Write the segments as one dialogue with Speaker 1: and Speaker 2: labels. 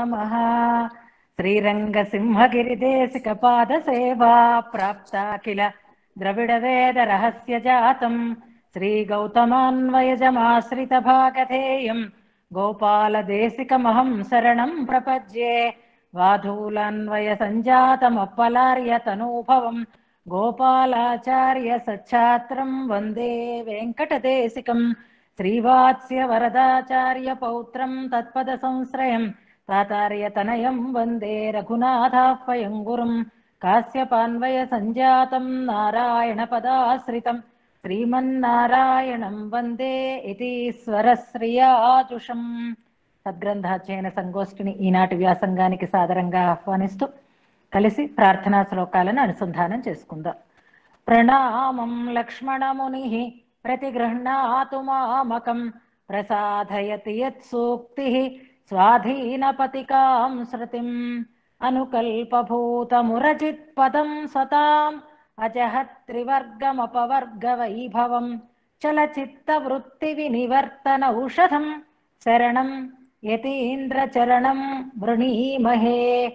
Speaker 1: నమః శ్రీరంగసింహగిరిదేశికపాదసేవా ప్రాప్తాఖిల ద్రవిడవేదరహస్యజాతం శ్రీగౌతమాన్వయజమాశ్రితభాగధేయం గోపాలదేశికమహం శరణం ప్రపద్యే వాధూలాన్వయ సంజాతమప్పలార్య తనూభవం గోపాలాచార్య సచ్ఛాత్రం వందే వెంకటదేశికం శ్రీవాత్స్య వరదాచార్య పౌత్రం తత్పద సంశ్రయం తాతార్య తనయం వందే రఘునాథాహ్వయం గురుం కాశ్యపాన్వయ సంజాతం నారాయణ పదాశ్రితం శ్రీమన్నారాయణం వందే ఇతీశ్వరశ్రియాజుషం సద్గ్రంథాధ్యయన సంగోష్ఠిని ఈనాటి వ్యాసంగానికి సాదరంగా ఆహ్వానిస్తూ కలిసి ప్రార్థనా శ్లోకాలను అనుసంధానం చేసుకుందాం ప్రణామం లక్ష్మణముని ప్రతిగృహ్ణాతు మామకం ప్రసాదయతి యత్సూక్తి స్వాధీనపతికాం శృతిం అనుకల్పభూతమురజిత్ పదం సతాం అజహత్రివర్గమపవర్గవైభవం చలచిత్తవృత్తి వినివర్తన ఔషధం శరణం యతీంద్రచరణం వృణీమహే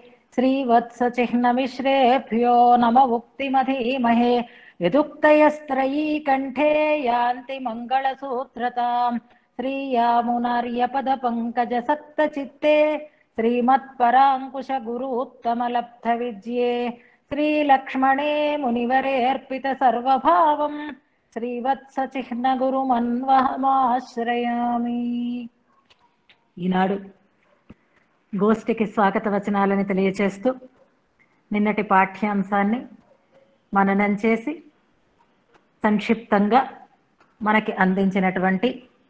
Speaker 1: శ్రీవత్సచిహ్నమిశ్రేభ్యో నమ ఉక్తిమధీమహే యదుక్తయస్త్రయీ కంఠే యాంతి మంగళసూత్రతాం శ్రీయామునార్యపద పంకజ సప్తచిత్తే శ్రీమత్పరాంకుశ గురూత్తమలబ్ధ విద్యే శ్రీలక్ష్మణే మునివరేర్పిత సర్వభావం శ్రీవత్సచిహ్న గురుమన్వహమాశ్రయామి ఈనాడు గోష్ఠికి స్వాగత వచనాలని తెలియచేస్తూ నిన్నటి పాఠ్యాంశాన్ని మననం చేసి సంక్షిప్తంగా మనకి అందించినటువంటి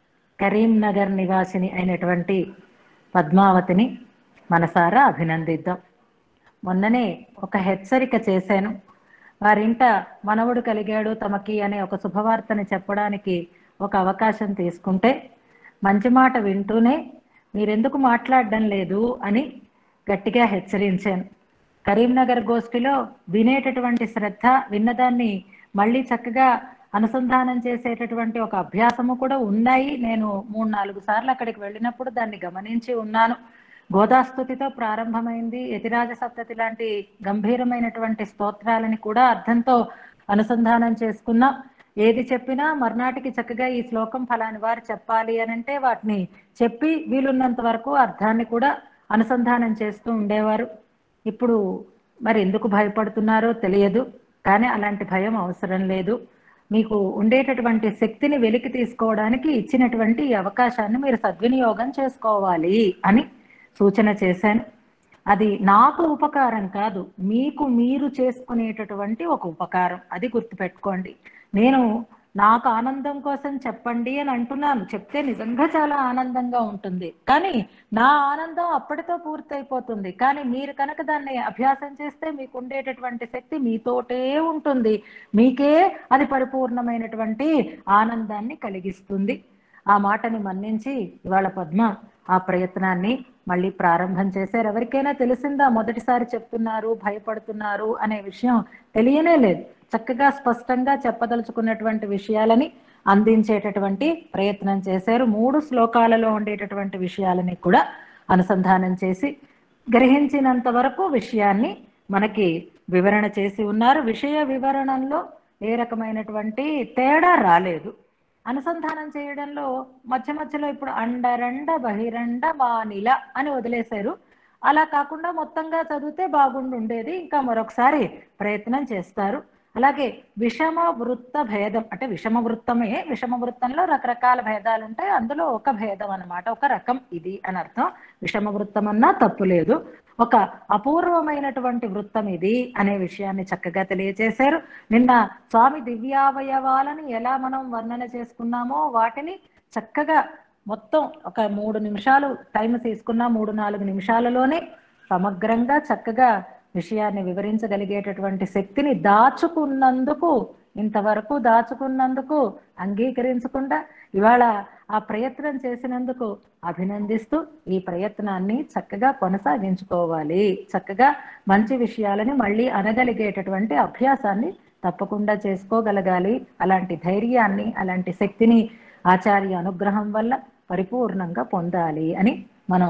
Speaker 1: కరీంనగర్ నివాసిని అయినటువంటి పద్మావతిని మనసారా అభినందిద్దాం మొన్ననే ఒక హెచ్చరిక చేశాను వారింట మనవుడు కలిగాడు తమకి అనే ఒక శుభవార్తని చెప్పడానికి ఒక అవకాశం తీసుకుంటే మంచి మాట వింటూనే మీరెందుకు మాట్లాడడం లేదు అని గట్టిగా హెచ్చరించాను కరీంనగర్ గోష్ఠిలో వినేటటువంటి శ్రద్ధ విన్నదాన్ని మళ్ళీ చక్కగా అనుసంధానం చేసేటటువంటి ఒక అభ్యాసము కూడా ఉన్నాయి నేను మూడు నాలుగు సార్లు అక్కడికి వెళ్ళినప్పుడు దాన్ని గమనించి ఉన్నాను గోదాస్తుతితో ప్రారంభమైంది యతిరాజ సప్తతి లాంటి గంభీరమైనటువంటి స్తోత్రాలని కూడా అర్థంతో అనుసంధానం చేసుకున్నాం ఏది చెప్పినా మర్నాటికి చక్కగా ఈ శ్లోకం ఫలాని వారు చెప్పాలి అని అంటే వాటిని చెప్పి వీలున్నంత వరకు అర్థాన్ని కూడా అనుసంధానం చేస్తూ ఉండేవారు ఇప్పుడు మరి ఎందుకు భయపడుతున్నారో తెలియదు కానీ అలాంటి భయం అవసరం లేదు మీకు ఉండేటటువంటి శక్తిని వెలికి తీసుకోవడానికి ఇచ్చినటువంటి ఈ అవకాశాన్ని మీరు సద్వినియోగం చేసుకోవాలి అని సూచన చేశాను అది నాకు ఉపకారం కాదు మీకు మీరు చేసుకునేటటువంటి ఒక ఉపకారం అది గుర్తుపెట్టుకోండి నేను నాకు ఆనందం కోసం చెప్పండి అని అంటున్నాను చెప్తే నిజంగా చాలా ఆనందంగా ఉంటుంది కానీ నా ఆనందం అప్పటితో పూర్తయిపోతుంది కానీ మీరు కనుక దాన్ని అభ్యాసం చేస్తే మీకు ఉండేటటువంటి శక్తి మీతోటే ఉంటుంది మీకే అది పరిపూర్ణమైనటువంటి ఆనందాన్ని కలిగిస్తుంది ఆ మాటని మన్నించి ఇవాళ పద్మ ఆ ప్రయత్నాన్ని మళ్ళీ ప్రారంభం చేశారు ఎవరికైనా తెలిసిందా మొదటిసారి చెప్తున్నారు భయపడుతున్నారు అనే విషయం తెలియనే లేదు చక్కగా స్పష్టంగా చెప్పదలుచుకున్నటువంటి విషయాలని అందించేటటువంటి ప్రయత్నం చేశారు మూడు శ్లోకాలలో ఉండేటటువంటి విషయాలని కూడా అనుసంధానం చేసి గ్రహించినంత వరకు విషయాన్ని మనకి వివరణ చేసి ఉన్నారు విషయ వివరణలో ఏ రకమైనటువంటి తేడా రాలేదు అనుసంధానం చేయడంలో మధ్య మధ్యలో ఇప్పుడు అండరండ బహిరండ మానిల అని వదిలేశారు అలా కాకుండా మొత్తంగా చదివితే బాగుండు ఉండేది ఇంకా మరొకసారి ప్రయత్నం చేస్తారు అలాగే విషమ వృత్త భేదం అంటే విషమ వృత్తమే విషమ వృత్తంలో రకరకాల భేదాలు ఉంటాయి అందులో ఒక భేదం అన్నమాట ఒక రకం ఇది అని అర్థం విషమ వృత్తం అన్నా తప్పు లేదు ఒక అపూర్వమైనటువంటి వృత్తం ఇది అనే విషయాన్ని చక్కగా తెలియజేశారు నిన్న స్వామి దివ్యావయవాలని ఎలా మనం వర్ణన చేసుకున్నామో వాటిని చక్కగా మొత్తం ఒక మూడు నిమిషాలు టైం తీసుకున్న మూడు నాలుగు నిమిషాలలోనే సమగ్రంగా చక్కగా విషయాన్ని వివరించగలిగేటటువంటి శక్తిని దాచుకున్నందుకు ఇంతవరకు దాచుకున్నందుకు అంగీకరించకుండా ఇవాళ ఆ ప్రయత్నం చేసినందుకు అభినందిస్తూ ఈ ప్రయత్నాన్ని చక్కగా కొనసాగించుకోవాలి చక్కగా మంచి విషయాలని మళ్ళీ అనగలిగేటటువంటి అభ్యాసాన్ని తప్పకుండా చేసుకోగలగాలి అలాంటి ధైర్యాన్ని అలాంటి శక్తిని ఆచార్య అనుగ్రహం వల్ల పరిపూర్ణంగా పొందాలి అని మనం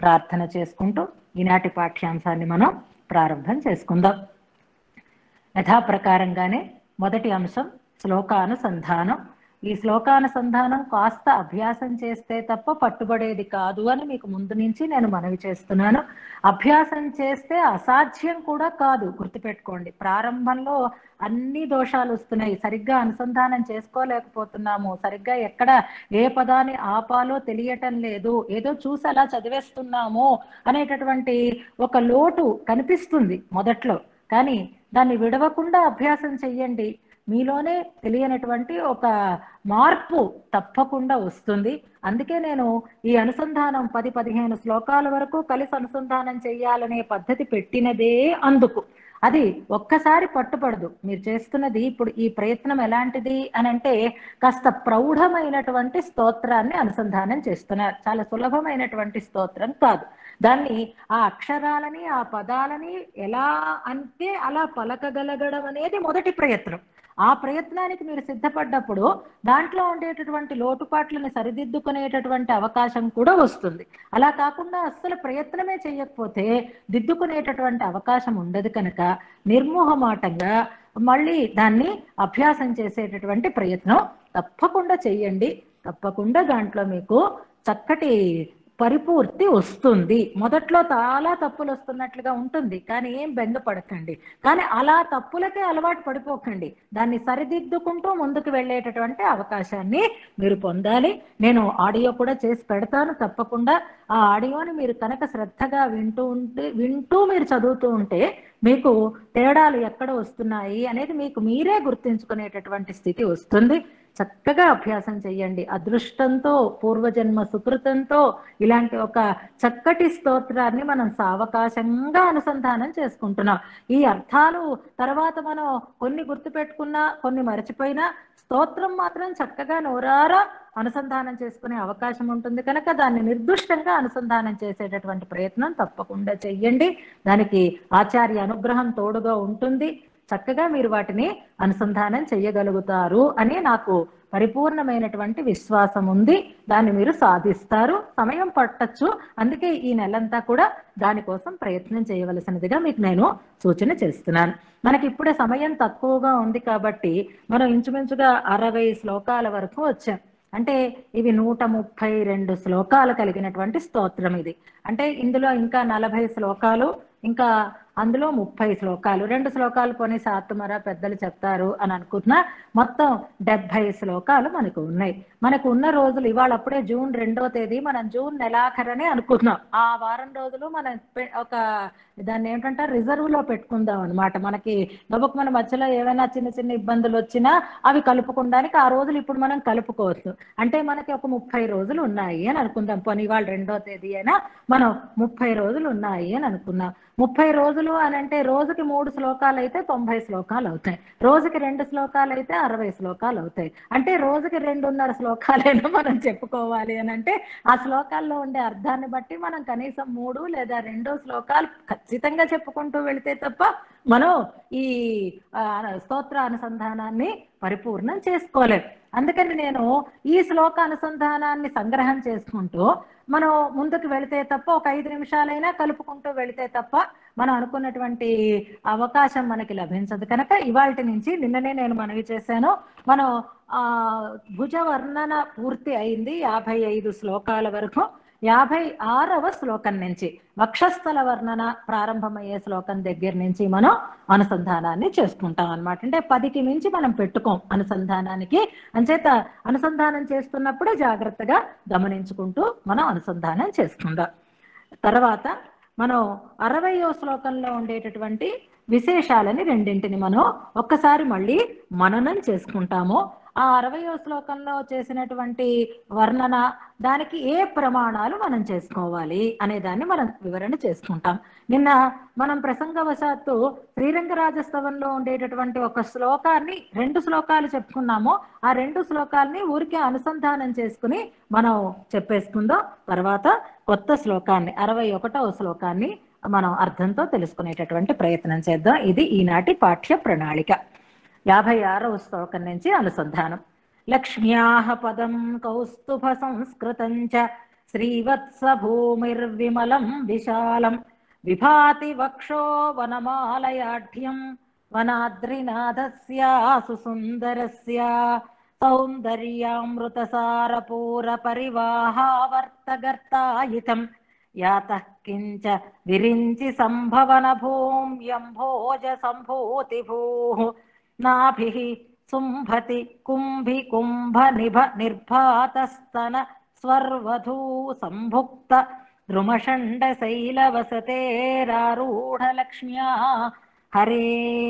Speaker 1: ప్రార్థన చేసుకుంటూ ఈనాటి పాఠ్యాంశాన్ని మనం ప్రారంభం చేసుకుందాం యథాప్రకారంగానే మొదటి అంశం శ్లోకానుసంధానం ఈ శ్లోకానుసంధానం కాస్త అభ్యాసం చేస్తే తప్ప పట్టుబడేది కాదు అని మీకు ముందు నుంచి నేను మనవి చేస్తున్నాను అభ్యాసం చేస్తే అసాధ్యం కూడా కాదు గుర్తుపెట్టుకోండి ప్రారంభంలో అన్ని దోషాలు వస్తున్నాయి సరిగ్గా అనుసంధానం చేసుకోలేకపోతున్నాము సరిగ్గా ఎక్కడ ఏ పదాన్ని ఆపాలో తెలియటం లేదు ఏదో చూసి అలా చదివేస్తున్నాము అనేటటువంటి ఒక లోటు కనిపిస్తుంది మొదట్లో కానీ దాన్ని విడవకుండా అభ్యాసం చెయ్యండి మీలోనే తెలియనటువంటి ఒక మార్పు తప్పకుండా వస్తుంది అందుకే నేను ఈ అనుసంధానం పది పదిహేను శ్లోకాల వరకు కలిసి అనుసంధానం చెయ్యాలనే పద్ధతి పెట్టినదే అందుకు అది ఒక్కసారి పట్టుపడదు మీరు చేస్తున్నది ఇప్పుడు ఈ ప్రయత్నం ఎలాంటిది అని అంటే కాస్త ప్రౌఢమైనటువంటి స్తోత్రాన్ని అనుసంధానం చేస్తున్నారు చాలా సులభమైనటువంటి స్తోత్రం కాదు దాన్ని ఆ అక్షరాలని ఆ పదాలని ఎలా అంటే అలా పలకగలగడం అనేది మొదటి ప్రయత్నం ఆ ప్రయత్నానికి మీరు సిద్ధపడ్డప్పుడు దాంట్లో ఉండేటటువంటి లోటుపాట్లను సరిదిద్దుకునేటటువంటి అవకాశం కూడా వస్తుంది అలా కాకుండా అస్సలు ప్రయత్నమే చేయకపోతే దిద్దుకునేటటువంటి అవకాశం ఉండదు కనుక నిర్మోహమాటంగా మళ్ళీ దాన్ని అభ్యాసం చేసేటటువంటి ప్రయత్నం తప్పకుండా చెయ్యండి తప్పకుండా దాంట్లో మీకు చక్కటి పరిపూర్తి వస్తుంది మొదట్లో చాలా తప్పులు వస్తున్నట్లుగా ఉంటుంది కానీ ఏం బెంగపడకండి కానీ అలా తప్పులకే అలవాటు పడిపోకండి దాన్ని సరిదిద్దుకుంటూ ముందుకు వెళ్ళేటటువంటి అవకాశాన్ని మీరు పొందాలి నేను ఆడియో కూడా చేసి పెడతాను తప్పకుండా ఆ ఆడియోని మీరు కనుక శ్రద్ధగా వింటూ ఉంటే వింటూ మీరు చదువుతూ ఉంటే మీకు తేడాలు ఎక్కడ వస్తున్నాయి అనేది మీకు మీరే గుర్తించుకునేటటువంటి స్థితి వస్తుంది చక్కగా అభ్యాసం చెయ్యండి అదృష్టంతో పూర్వజన్మ సుకృతంతో ఇలాంటి ఒక చక్కటి స్తోత్రాన్ని మనం సావకాశంగా అనుసంధానం చేసుకుంటున్నాం ఈ అర్థాలు తర్వాత మనం కొన్ని గుర్తుపెట్టుకున్నా కొన్ని మర్చిపోయినా స్తోత్రం మాత్రం చక్కగా నోరారా అనుసంధానం చేసుకునే అవకాశం ఉంటుంది కనుక దాన్ని నిర్దుష్టంగా అనుసంధానం చేసేటటువంటి ప్రయత్నం తప్పకుండా చెయ్యండి దానికి ఆచార్య అనుగ్రహం తోడుగా ఉంటుంది చక్కగా మీరు వాటిని అనుసంధానం చెయ్యగలుగుతారు అని నాకు పరిపూర్ణమైనటువంటి విశ్వాసం ఉంది దాన్ని మీరు సాధిస్తారు సమయం పట్టచ్చు అందుకే ఈ నెలంతా కూడా దానికోసం ప్రయత్నం చేయవలసినదిగా మీకు నేను సూచన చేస్తున్నాను మనకి ఇప్పుడే సమయం తక్కువగా ఉంది కాబట్టి మనం ఇంచుమించుగా అరవై శ్లోకాల వరకు వచ్చాం అంటే ఇవి నూట ముప్పై రెండు శ్లోకాలు కలిగినటువంటి స్తోత్రం ఇది అంటే ఇందులో ఇంకా నలభై శ్లోకాలు ఇంకా అందులో ముప్పై శ్లోకాలు రెండు శ్లోకాలు కొని సాత్తుమర పెద్దలు చెప్తారు అని అనుకుంటున్నా మొత్తం డెబ్బై శ్లోకాలు మనకు ఉన్నాయి మనకు ఉన్న రోజులు ఇవాళ అప్పుడే జూన్ రెండో తేదీ మనం జూన్ నెలాఖరని అనుకుంటున్నాం ఆ వారం రోజులు మనం పె- ఒక దాన్ని ఏంటంటే రిజర్వ్ లో పెట్టుకుందాం అనమాట మనకి గబుక్ మన మధ్యలో ఏమైనా చిన్న చిన్న ఇబ్బందులు వచ్చినా అవి కలుపుకోవడానికి ఆ రోజులు ఇప్పుడు మనం కలుపుకోవచ్చు అంటే మనకి ఒక ముప్పై రోజులు ఉన్నాయి అని అనుకుందాం పోనీ ఇవాళ రెండో తేదీ అయినా మనం ముప్పై రోజులు ఉన్నాయి అని అనుకున్నాం ముప్పై రోజులు అని అంటే రోజుకి మూడు శ్లోకాలు అయితే తొంభై శ్లోకాలు అవుతాయి రోజుకి రెండు శ్లోకాలు అయితే అరవై శ్లోకాలు అవుతాయి అంటే రోజుకి రెండున్నర శ్లోకాలైనా మనం చెప్పుకోవాలి అని అంటే ఆ శ్లోకాల్లో ఉండే అర్థాన్ని బట్టి మనం కనీసం మూడు లేదా రెండో శ్లోకాలు ఖచ్చితంగా చెప్పుకుంటూ వెళితే తప్ప మనం ఈ ఆ, స్తోత్ర అనుసంధానాన్ని పరిపూర్ణం చేసుకోలేం అందుకని నేను ఈ శ్లోక అనుసంధానాన్ని సంగ్రహం చేసుకుంటూ మనం ముందుకు వెళితే తప్ప ఒక ఐదు నిమిషాలైనా కలుపుకుంటూ వెళితే తప్ప మనం అనుకున్నటువంటి అవకాశం మనకి లభించదు కనుక ఇవాళ నుంచి నిన్ననే నేను మనవి చేశాను మనం ఆ భుజ వర్ణన పూర్తి అయింది యాభై ఐదు శ్లోకాల వరకు యాభై ఆరవ శ్లోకం నుంచి వక్షస్థల వర్ణన ప్రారంభమయ్యే శ్లోకం దగ్గర నుంచి మనం అనుసంధానాన్ని చేసుకుంటాం అన్నమాట అంటే పదికి మించి మనం పెట్టుకోం అనుసంధానానికి అంచేత అనుసంధానం చేస్తున్నప్పుడే జాగ్రత్తగా గమనించుకుంటూ మనం అనుసంధానం చేసుకుందాం తర్వాత మనం అరవయో శ్లోకంలో ఉండేటటువంటి విశేషాలని రెండింటిని మనం ఒక్కసారి మళ్ళీ మననం చేసుకుంటాము ఆ అరవయో శ్లోకంలో చేసినటువంటి వర్ణన దానికి ఏ ప్రమాణాలు మనం చేసుకోవాలి అనే దాన్ని మనం వివరణ చేసుకుంటాం నిన్న మనం ప్రసంగవశాత్తు శ్రీరంగరాజస్తవంలో ఉండేటటువంటి ఒక శ్లోకాన్ని రెండు శ్లోకాలు చెప్పుకున్నాము ఆ రెండు శ్లోకాల్ని ఊరికే అనుసంధానం చేసుకుని మనం చెప్పేసుకుందాం తర్వాత కొత్త శ్లోకాన్ని అరవై ఒకటవ శ్లోకాన్ని మనం అర్థంతో తెలుసుకునేటటువంటి ప్రయత్నం చేద్దాం ఇది ఈనాటి పాఠ్య ప్రణాళిక యాభై ఆరవ శ్లోకం నుంచి అనుసంధానం లక్ష్మ్యాహ పదం కౌస్తుభ సంస్కృతం చ శ్రీవత్స భూమిర్విమలం విశాలం విభాతి వక్షో వనమాలయాఢ్యం వనాద్రినాథస్యాసు సుందరస్య సౌందర్యామృతసారపూర పరివాహావర్తగర్తాయితం యాతః కించ విరించి సంభవన భూమ్యంభోజ సంభూతి భూః నాభిః శుంభతి కుంభి కుంభ నిభ నిర్భాతస్తన స్వర్వధూ సంభుక్త ద్రుమషండ శైలవసతేరారూఢలక్ష్మ్యా హరే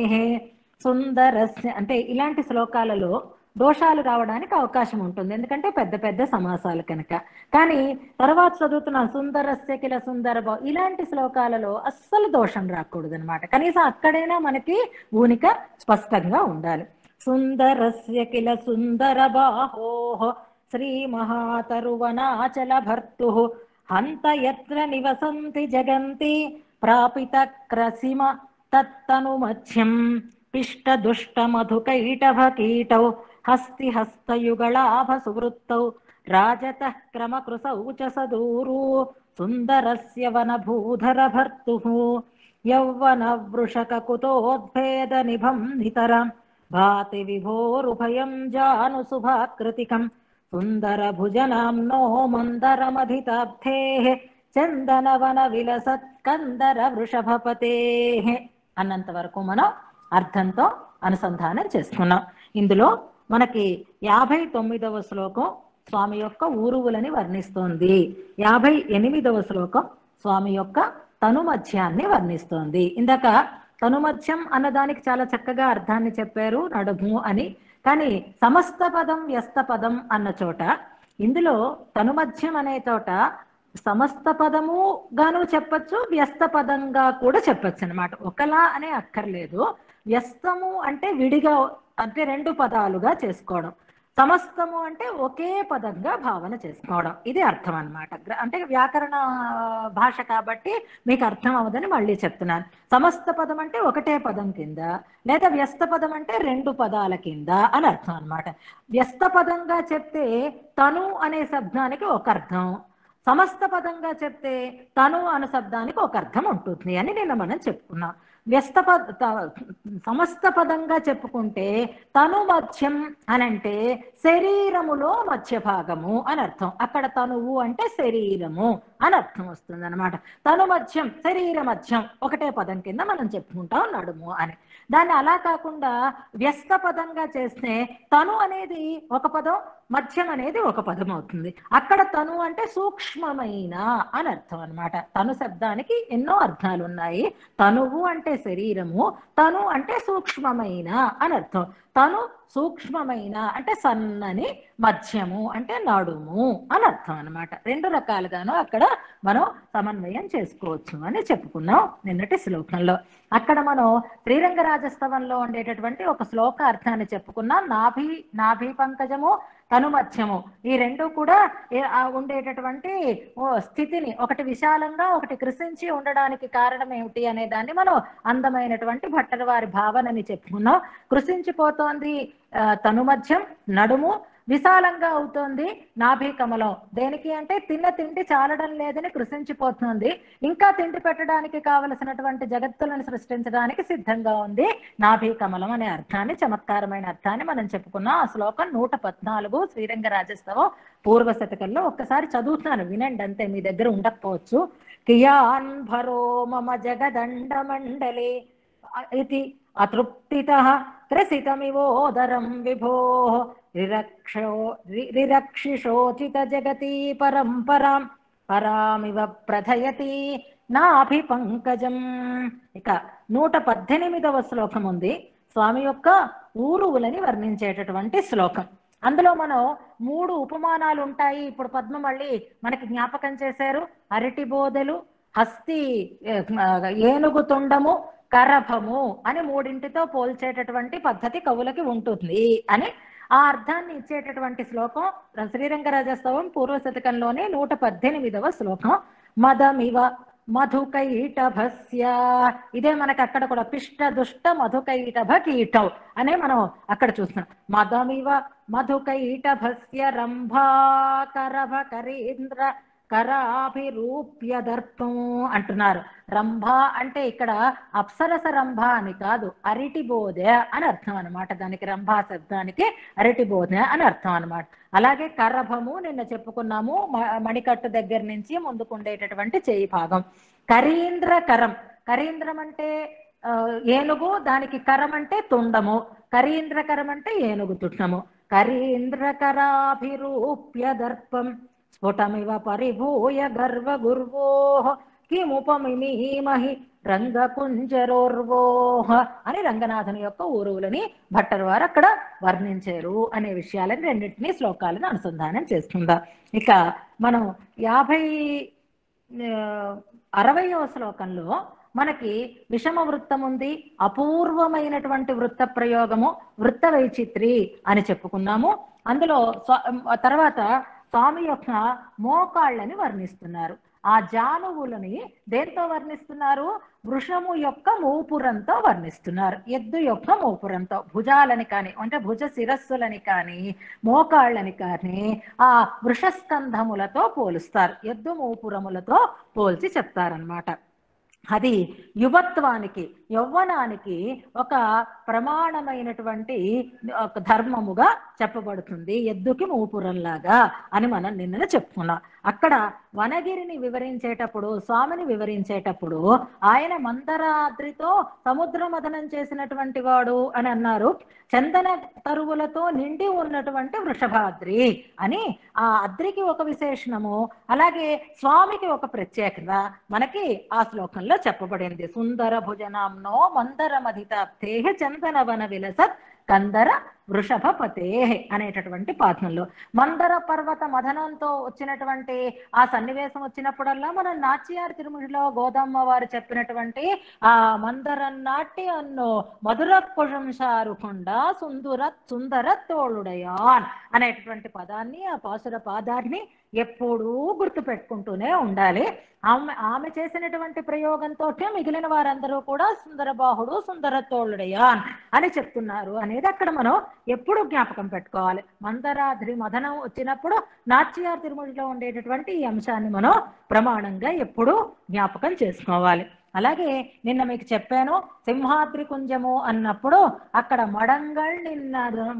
Speaker 1: సుందరస్య అంటే ఇలాంటి శ్లోకాలలో దోషాలు రావడానికి అవకాశం ఉంటుంది ఎందుకంటే పెద్ద పెద్ద సమాసాలు కనుక కానీ తర్వాత చదువుతున్న సుందరస్య కిల సుందర భవ ఇలాంటి శ్లోకాలలో అస్సలు దోషం రాకూడదు అనమాట కనీసం అక్కడైనా మనకి ఊనిక స్పష్టంగా ఉండాలి సుందరస్య కిల సుందర బాహో శ్రీ మహాతరువనాచల భర్తు హంత యత్ర నివసంతి జగంతి ప్రాపిత క్రసిమ తత్తను మధ్యం పిష్ట దుష్ట మధుకైటభ కీటౌ హస్తి హస్తయుగళాభ సువృత్తౌ రాజత క్రమకృసౌ చ సదూరు సుందరస్య వనభూధర భర్తు యౌవన వృషక కుతోద్భేద నిభం నితరం భాతి విభోరుభయం జాను శుభాకృతికం సుందర భుజనాంనో మందరమధితాబ్ధే చందనవన విలసత్కందర వృషభపతే అన్నంత వరకు మనం అర్థంతో అనుసంధానం చేసుకున్నాం ఇందులో మనకి యాభై తొమ్మిదవ శ్లోకం స్వామి యొక్క ఊరువులని వర్ణిస్తోంది యాభై ఎనిమిదవ శ్లోకం స్వామి యొక్క తనుమధ్యాన్ని వర్ణిస్తోంది ఇందాక తనుమధ్యం అన్నదానికి చాలా చక్కగా అర్థాన్ని చెప్పారు నడుము అని కానీ సమస్త పదం వ్యస్త పదం అన్న చోట ఇందులో తనుమధ్యం అనే చోట సమస్త పదము గాను చెప్పచ్చు వ్యస్త పదంగా కూడా చెప్పచ్చు అనమాట ఒకలా అనే అక్కర్లేదు వ్యస్తము అంటే విడిగా అంటే రెండు పదాలుగా చేసుకోవడం సమస్తము అంటే ఒకే పదంగా భావన చేసుకోవడం ఇది అర్థం అనమాట అంటే వ్యాకరణ భాష కాబట్టి మీకు అర్థం అవ్వదని మళ్ళీ చెప్తున్నాను సమస్త పదం అంటే ఒకటే పదం కింద లేదా వ్యస్త పదం అంటే రెండు పదాల కింద అని అర్థం అనమాట వ్యస్త పదంగా చెప్తే తను అనే శబ్దానికి ఒక అర్థం సమస్త పదంగా చెప్తే తను అను శబ్దానికి ఒక అర్థం ఉంటుంది అని నిన్న మనం చెప్పుకున్నాం వ్యస్త పద త- సమస్త పదంగా చెప్పుకుంటే తను మధ్యం అని అంటే శరీరములో మధ్య భాగము అని అర్థం అక్కడ తనువు అంటే శరీరము అని అర్థం వస్తుంది అనమాట తను మధ్యం శరీర మధ్యం ఒకటే పదం కింద మనం చెప్పుకుంటాం నడుము అని దాన్ని అలా కాకుండా వ్యస్త పదంగా చేస్తే తను అనేది ఒక పదం మధ్యం అనేది ఒక పదం అవుతుంది అక్కడ తను అంటే సూక్ష్మమైన అని అర్థం అన్నమాట తను శబ్దానికి ఎన్నో అర్థాలు ఉన్నాయి తనువు అంటే శరీరము తను అంటే సూక్ష్మమైన అని అర్థం తను సూక్ష్మమైన అంటే సన్నని మధ్యము అంటే నడుము అని అర్థం అన్నమాట రెండు రకాలుగాను అక్కడ మనం సమన్వయం చేసుకోవచ్చు అని చెప్పుకున్నాం నిన్నటి శ్లోకంలో అక్కడ మనం శ్రీరంగ రాజస్తవంలో ఉండేటటువంటి ఒక శ్లోక అర్థాన్ని చెప్పుకున్నాం నాభి నాభి పంకజము తనుమధ్యము ఈ రెండు కూడా ఏ- ఆ ఉండేటటువంటి ఓ స్థితిని ఒకటి విశాలంగా ఒకటి కృషించి ఉండడానికి కారణం ఏమిటి అనే దాన్ని మనం అందమైనటువంటి భట్టర్ వారి భావనని చెప్పుకున్నాం కృషించిపోతోంది ఆ, తనుమధ్యం నడుము విశాలంగా అవుతోంది నాభి కమలం దేనికి అంటే తిన్న తిండి చాలడం లేదని కృషించిపోతుంది ఇంకా తిండి పెట్టడానికి కావలసినటువంటి జగత్తులను సృష్టించడానికి సిద్ధంగా ఉంది నాభి కమలం అనే అర్థాన్ని చమత్కారమైన అర్థాన్ని మనం చెప్పుకున్నాం ఆ శ్లోకం నూట పద్నాలుగు శ్రీరంగ రాజస్తవం పూర్వ శతకంలో ఒక్కసారి చదువుతున్నాను వినండి అంతే మీ దగ్గర ఉండకపోవచ్చు కియాన్ భరో మమ జగదండ మండలే ఇది అతృప్తిత త్రసితమివోదరం విభో రిరక్షో రి- రిరక్షిషోచిత జగతి పరంపరాం పరామివ ప్రథయతి నాభి పంకజం ఇక నూట పద్దెనిమిదవ శ్లోకం ఉంది స్వామి యొక్క ఊరువులని వర్ణించేటటువంటి శ్లోకం అందులో మనం మూడు ఉపమానాలు ఉంటాయి ఇప్పుడు పద్మ మళ్ళీ మనకి జ్ఞాపకం చేశారు అరటి బోదెలు హస్తి ఏ, ఏనుగు తుండము కరభము అని మూడింటితో పోల్చేటటువంటి పద్ధతి కవులకి ఉంటుంది అని ఆ అర్థాన్ని ఇచ్చేటటువంటి శ్లోకం శ్రీరంగరాజస్తవం పూర్వ శతకంలోనే నూట పద్దెనిమిదవ శ్లోకం మదమివ మధుకైటభస్య ఇదే మనకి అక్కడ కూడా పిష్ట దుష్ట మధుకైటభ కీటౌ అనే మనం అక్కడ చూస్తున్నాం మదమివ మధుకైటభస్య రంభాకరభ కరీంద్ర కరాభిరూప్య దర్పము అంటున్నారు రంభ అంటే ఇక్కడ అప్సరస రంభ అని కాదు అరిటి బోధ అని అర్థం అనమాట దానికి రంభా శబ్దానికి అరటి బోధ అని అర్థం అనమాట అలాగే కరభము నిన్న చెప్పుకున్నాము మ- మణికట్టు దగ్గర నుంచి ముందుకు ఉండేటటువంటి చేయి భాగం కరీంద్ర కరం కరీంద్రం అంటే ఆ, ఏనుగు దానికి కరం అంటే తుండము కరీంద్ర కరం అంటే ఏనుగు తుండము కరీంద్ర కరాభిరూప్య దర్పం స్ఫుటమివ పరిభూయ గర్వ గుర్వో కిముపమిమహి రంగకుంజరోర్వోహ అని రంగనాథుని యొక్క ఊరువులని భట్టర్ వారు అక్కడ వర్ణించారు అనే విషయాలని రెండింటినీ శ్లోకాలను అనుసంధానం చేసుకుందాం ఇక మనం యాభై ఆ, అరవయో శ్లోకంలో మనకి విషమ వృత్తం ఉంది అపూర్వమైనటువంటి వృత్త ప్రయోగము వృత్త వైచిత్రి అని చెప్పుకున్నాము అందులో స్వ- తర్వాత స్వామి యొక్క మోకాళ్ళని వర్ణిస్తున్నారు ఆ జానువులని దేంతో వర్ణిస్తున్నారు వృషము యొక్క మూపురంతో వర్ణిస్తున్నారు ఎద్దు యొక్క మూపురంతో భుజాలని కానీ అంటే భుజ శిరస్సులని కానీ మోకాళ్ళని కానీ ఆ వృషస్కంధములతో పోలుస్తారు ఎద్దు మూపురములతో పోల్చి చెప్తారనమాట అది యువత్వానికి యౌవనానికి ఒక ప్రమాణమైనటువంటి ఒక ధర్మముగా చెప్పబడుతుంది ఎద్దుకి మూపురంలాగా అని మనం నిన్న చెప్పుకున్నాం అక్కడ వనగిరిని వివరించేటప్పుడు స్వామిని వివరించేటప్పుడు ఆయన మందరాద్రితో సముద్ర మథనం చేసినటువంటి వాడు అని అన్నారు చందన తరువులతో నిండి ఉన్నటువంటి వృషభాద్రి అని ఆ అద్రికి ఒక విశేషణము అలాగే స్వామికి ఒక ప్రత్యేకత మనకి ఆ శ్లోకంలో చెప్పబడింది సుందర భుజనాంనో మందర మధితాప్తే చందన వన విలసత్ కందర వృషభపతే అనేటటువంటి పాఠంలో మందర పర్వత మథనంతో వచ్చినటువంటి ఆ సన్నివేశం వచ్చినప్పుడల్లా మనం నాట్యార్ తిరుమలలో గోదమ్మ వారు చెప్పినటువంటి ఆ మందర నాటి అన్నో మధుర పుషంసారుకొండ సుందర సుందర తోళుడయాన్ అనేటటువంటి పదాన్ని ఆ పాసుర పాదాన్ని ఎప్పుడూ గుర్తు పెట్టుకుంటూనే ఉండాలి ఆమె ఆమె చేసినటువంటి ప్రయోగంతో మిగిలిన వారందరూ కూడా సుందరబాహుడు సుందర తోళుడయాన్ అని చెప్తున్నారు అనేది అక్కడ మనం ఎప్పుడు జ్ఞాపకం పెట్టుకోవాలి మందరాద్రి మదనం వచ్చినప్పుడు నాట్యార్ తిరుమలలో ఉండేటటువంటి ఈ అంశాన్ని మనం ప్రమాణంగా ఎప్పుడు జ్ఞాపకం చేసుకోవాలి అలాగే నిన్న మీకు చెప్పాను సింహాద్రి కుంజము అన్నప్పుడు అక్కడ మడంగల్ నిన్న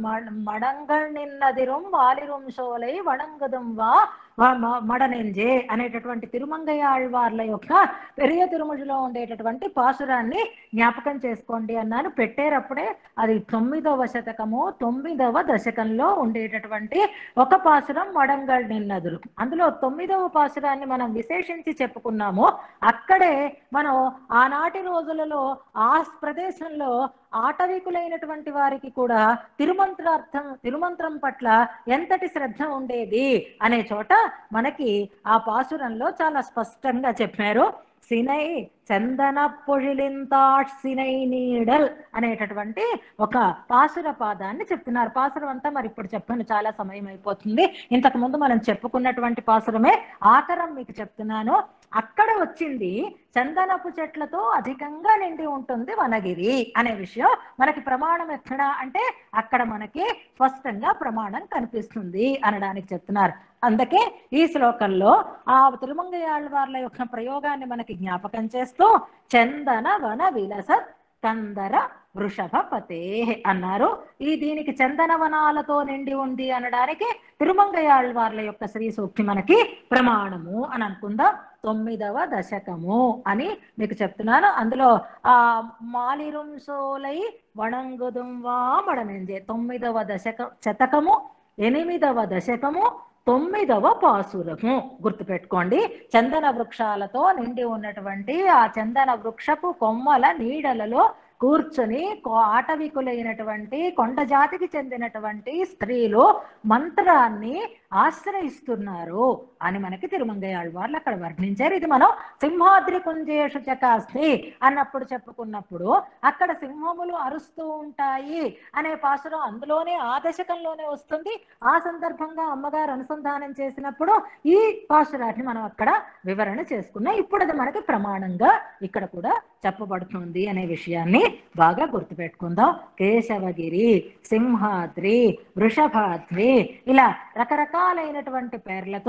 Speaker 1: మడంగల్ నిన్నదిరుం వాలిరుం సోలై వడంగదుం వా వ- మ- మడనెంజే అనేటటువంటి తిరుమంగయాళ్వార్ల యొక్క పెరియ తిరుమలలో ఉండేటటువంటి పాసురాన్ని జ్ఞాపకం చేసుకోండి అన్నాను పెట్టేటప్పుడే అది తొమ్మిదవ శతకము తొమ్మిదవ దశకంలో ఉండేటటువంటి ఒక పాసురం మడంగల్ నిన్నదురు అందులో తొమ్మిదవ పాసురాన్ని మనం విశేషించి చెప్పుకున్నాము అక్కడే మనం ఆనాటి రోజులలో ఆ ప్రదేశంలో ఆటవికులైనటువంటి వారికి కూడా తిరుమంత్రార్థం తిరుమంత్రం పట్ల ఎంతటి శ్రద్ధ ఉండేది అనే చోట మనకి ఆ పాసురంలో చాలా స్పష్టంగా చెప్పారు సినై చందన పొழிలింతాట్ సినై నీడల్ అనేటటువంటి ఒక పాసుర పాదాన్ని చెప్తున్నారు పాసురం అంతా మరి ఇప్పుడు చెప్పాను చాలా సమయం అయిపోతుంది ఇంతకు ముందు మనం చెప్పుకున్నటువంటి పాసురమే ఆకరం మీకు చెప్తున్నాను అక్కడ వచ్చింది చందనపు చెట్లతో అధికంగా నిండి ఉంటుంది వనగిరి అనే విషయం మనకి ప్రమాణం ఎక్కడ అంటే అక్కడ మనకి స్పష్టంగా ప్రమాణం కనిపిస్తుంది అనడానికి చెప్తున్నారు అందుకే ఈ శ్లోకంలో ఆ తిరుమంగయాళ్ళవార్ల యొక్క ప్రయోగాన్ని మనకి జ్ఞాపకం చేస్తూ చందన వన విలస కందర వృషభపతే అన్నారు ఈ దీనికి చందన వనాలతో నిండి ఉంది అనడానికి తిరుమంగయాళ్ళవార్ల యొక్క శ్రీ సూక్తి మనకి ప్రమాణము అని అనుకుందాం తొమ్మిదవ దశకము అని మీకు చెప్తున్నాను అందులో ఆ మాలిరుం సోలై వణంగుదుం వా మడనెంజే తొమ్మిదవ దశక శతకము ఎనిమిదవ దశకము తొమ్మిదవ పాసురము గుర్తుపెట్టుకోండి చందన వృక్షాలతో నిండి ఉన్నటువంటి ఆ చందన వృక్షపు కొమ్మల నీడలలో కూర్చొని కో- ఆటవికులైనటువంటి కొండ జాతికి చెందినటువంటి స్త్రీలు మంత్రాన్ని ఆశ్రయిస్తున్నారు అని మనకి తిరుమంగయాళ్ళవార్లు అక్కడ వర్ణించారు ఇది మనం సింహాద్రి కుంజేషు చకాస్తి అన్నప్పుడు చెప్పుకున్నప్పుడు అక్కడ సింహములు అరుస్తూ ఉంటాయి అనే పాసురం అందులోనే ఆ దశకంలోనే వస్తుంది ఆ సందర్భంగా అమ్మగారు అనుసంధానం చేసినప్పుడు ఈ పాసురాన్ని మనం అక్కడ వివరణ చేసుకున్నాం ఇప్పుడు అది మనకి ప్రమాణంగా ఇక్కడ కూడా చెప్పబడుతుంది అనే విషయాన్ని బాగా గుర్తుపెట్టుకుందాం కేశవగిరి సింహాద్రి వృషభాద్రి ఇలా రకరకాలైనటువంటి పేర్లతో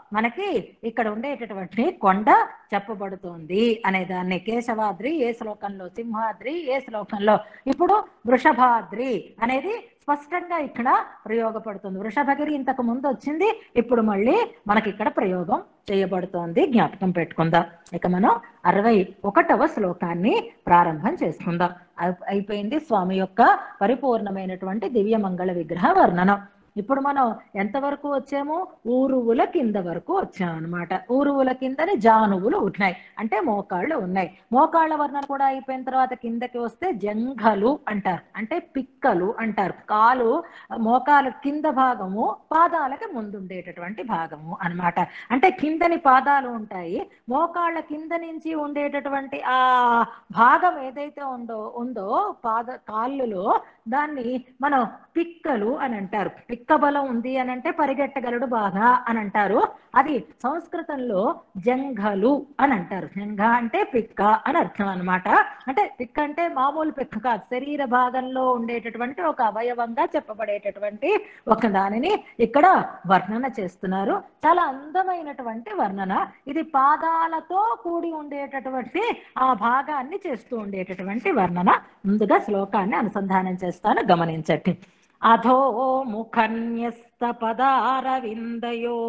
Speaker 1: మనకి ఇక్కడ ఉండేటటువంటి కొండ చెప్పబడుతోంది అనే దాన్ని కేశవాద్రి ఏ శ్లోకంలో సింహాద్రి ఏ శ్లోకంలో ఇప్పుడు వృషభాద్రి అనేది స్పష్టంగా ఇక్కడ ప్రయోగపడుతుంది వృషభగిరి ఇంతకు ముందు వచ్చింది ఇప్పుడు మళ్ళీ మనకి ఇక్కడ ప్రయోగం చేయబడుతోంది జ్ఞాపకం పెట్టుకుందాం ఇక మనం అరవై ఒకటవ శ్లోకాన్ని ప్రారంభం చేసుకుందాం అయి- అయిపోయింది స్వామి యొక్క పరిపూర్ణమైనటువంటి దివ్యమంగళ విగ్రహ వర్ణనం ఇప్పుడు మనం ఎంతవరకు వచ్చాము ఊరువుల కింద వరకు వచ్చాం అనమాట ఊరువుల కిందని జానువులు ఉన్నాయి అంటే మోకాళ్ళు ఉన్నాయి మోకాళ్ళ వర్ణన కూడా అయిపోయిన తర్వాత కిందకి వస్తే జంఘలు అంటారు అంటే పిక్కలు అంటారు కాలు మోకాలు కింద భాగము పాదాలకి ముందుండేటటువంటి భాగము అన్నమాట అంటే కిందని పాదాలు ఉంటాయి మోకాళ్ళ కింద నుంచి ఉండేటటువంటి ఆ భాగం ఏదైతే ఉందో ఉందో పాద కాళ్ళులో దాన్ని మనం పిక్కలు అని అంటారు పిక్క బలం ఉంది అని అంటే పరిగెట్టగలడు బాగా అని అంటారు అది సంస్కృతంలో జంఘలు అని అంటారు జంఘ అంటే పిక్క అని అర్థం అన్నమాట అంటే పిక్క అంటే మామూలు పిక్క కాదు శరీర భాగంలో ఉండేటటువంటి ఒక అవయవంగా చెప్పబడేటటువంటి ఒక దానిని ఇక్కడ వర్ణన చేస్తున్నారు చాలా అందమైనటువంటి వర్ణన ఇది పాదాలతో కూడి ఉండేటటువంటి ఆ భాగాన్ని చేస్తూ ఉండేటటువంటి వర్ణన ముందుగా శ్లోకాన్ని అనుసంధానం చేస్తాను గమనించండి అధో ముఖన్యస్త పదారవిందయో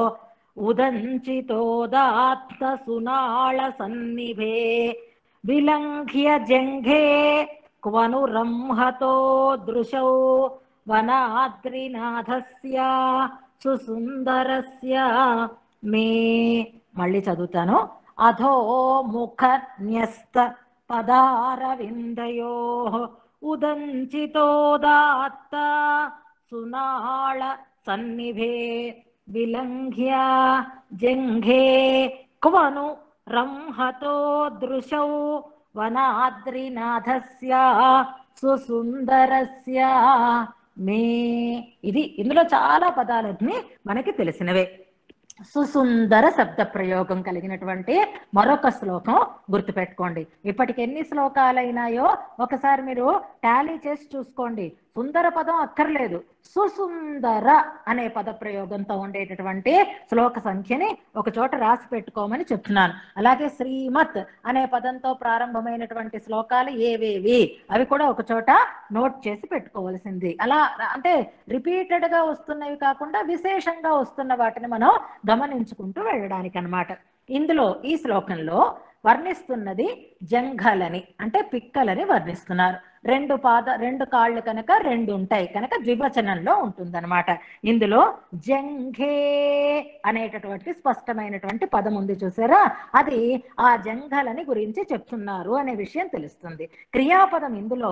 Speaker 1: ఉదంచితోదాత్త సునాళ సన్నిభే విలంఘ్య జంఘే క్వను రంహతో దృశౌ వనాద్రినాథస్య సుసుందరస్య మే మళ్ళీ చదువుతాను అధో ముఖ న్యస్త పదారవిందయో ఉదంచితోదాత్త సునాళ సన్నిభే విలంఘ్య జంఘే క్వను రంహతో దృశౌ వనాద్రినాథస్య సుసుందరస్య మే ఇది ఇందులో చాలా పదాలన్నీ మనకి తెలిసినవే సుసుందర శబ్ద ప్రయోగం కలిగినటువంటి మరొక శ్లోకం గుర్తుపెట్టుకోండి ఇప్పటికి ఎన్ని శ్లోకాలైనాయో ఒకసారి మీరు టాలీ చేసి చూసుకోండి సుందర పదం అక్కర్లేదు సుసుందర అనే పద ప్రయోగంతో ఉండేటటువంటి శ్లోక సంఖ్యని ఒక చోట రాసి పెట్టుకోమని చెప్తున్నాను అలాగే శ్రీమత్ అనే పదంతో ప్రారంభమైనటువంటి శ్లోకాలు ఏవేవి అవి కూడా ఒక చోట నోట్ చేసి పెట్టుకోవాల్సింది అలా అంటే రిపీటెడ్ గా వస్తున్నవి కాకుండా విశేషంగా వస్తున్న వాటిని మనం గమనించుకుంటూ వెళ్ళడానికి అన్నమాట ఇందులో ఈ శ్లోకంలో వర్ణిస్తున్నది జంఘలని అంటే పిక్కలని వర్ణిస్తున్నారు రెండు పాద రెండు కాళ్ళు కనుక రెండు ఉంటాయి కనుక ద్వివచనంలో ఉంటుందన్నమాట ఇందులో జంఘే అనేటటువంటి స్పష్టమైనటువంటి పదం ఉంది చూసారా అది ఆ జంఘలని గురించి చెప్తున్నారు అనే విషయం తెలుస్తుంది క్రియాపదం ఇందులో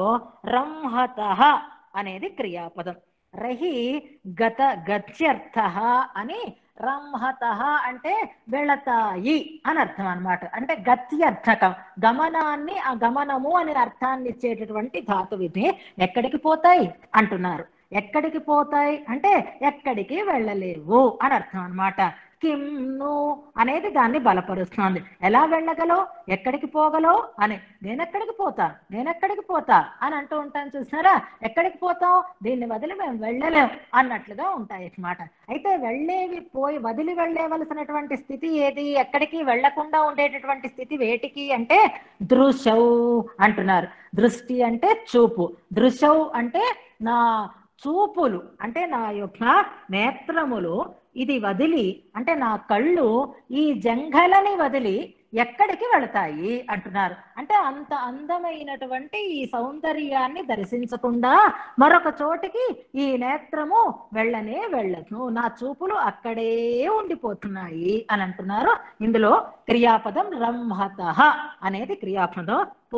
Speaker 1: రంహత అనేది క్రియాపదం రహి గత గత్యర్థ అని రంహత అంటే వెళతాయి అని అర్థం అన్నమాట అంటే గత్యర్థకం గమనాన్ని ఆ గమనము అనే అర్థాన్ని ఇచ్చేటటువంటి ధాతువిని ఎక్కడికి పోతాయి అంటున్నారు ఎక్కడికి పోతాయి అంటే ఎక్కడికి వెళ్ళలేవు అని అర్థం అన్నమాట కిమ్ను అనేది దాన్ని బలపరుస్తుంది ఎలా వెళ్ళగలవు ఎక్కడికి పోగలవు అని నేనెక్కడికి పోతా నేనెక్కడికి పోతా అని అంటూ ఉంటాను చూసారా ఎక్కడికి పోతాం దీన్ని వదిలి మేము వెళ్ళలేం అన్నట్లుగా ఉంటాయి అన్నమాట అయితే వెళ్ళేవి పోయి వదిలి వెళ్ళేవలసినటువంటి స్థితి ఏది ఎక్కడికి వెళ్లకుండా ఉండేటటువంటి స్థితి వేటికి అంటే దృశౌ అంటున్నారు దృష్టి అంటే చూపు దృశౌ అంటే నా చూపులు అంటే నా యొక్క నేత్రములు ఇది వదిలి అంటే నా కళ్ళు ఈ జంఘలని వదిలి ఎక్కడికి వెళతాయి అంటున్నారు అంటే అంత అందమైనటువంటి ఈ సౌందర్యాన్ని దర్శించకుండా మరొక చోటికి ఈ నేత్రము వెళ్ళనే వెళ్ళదు నా చూపులు అక్కడే ఉండిపోతున్నాయి అని అంటున్నారు ఇందులో క్రియాపదం రంహత అనేది క్రియాపదం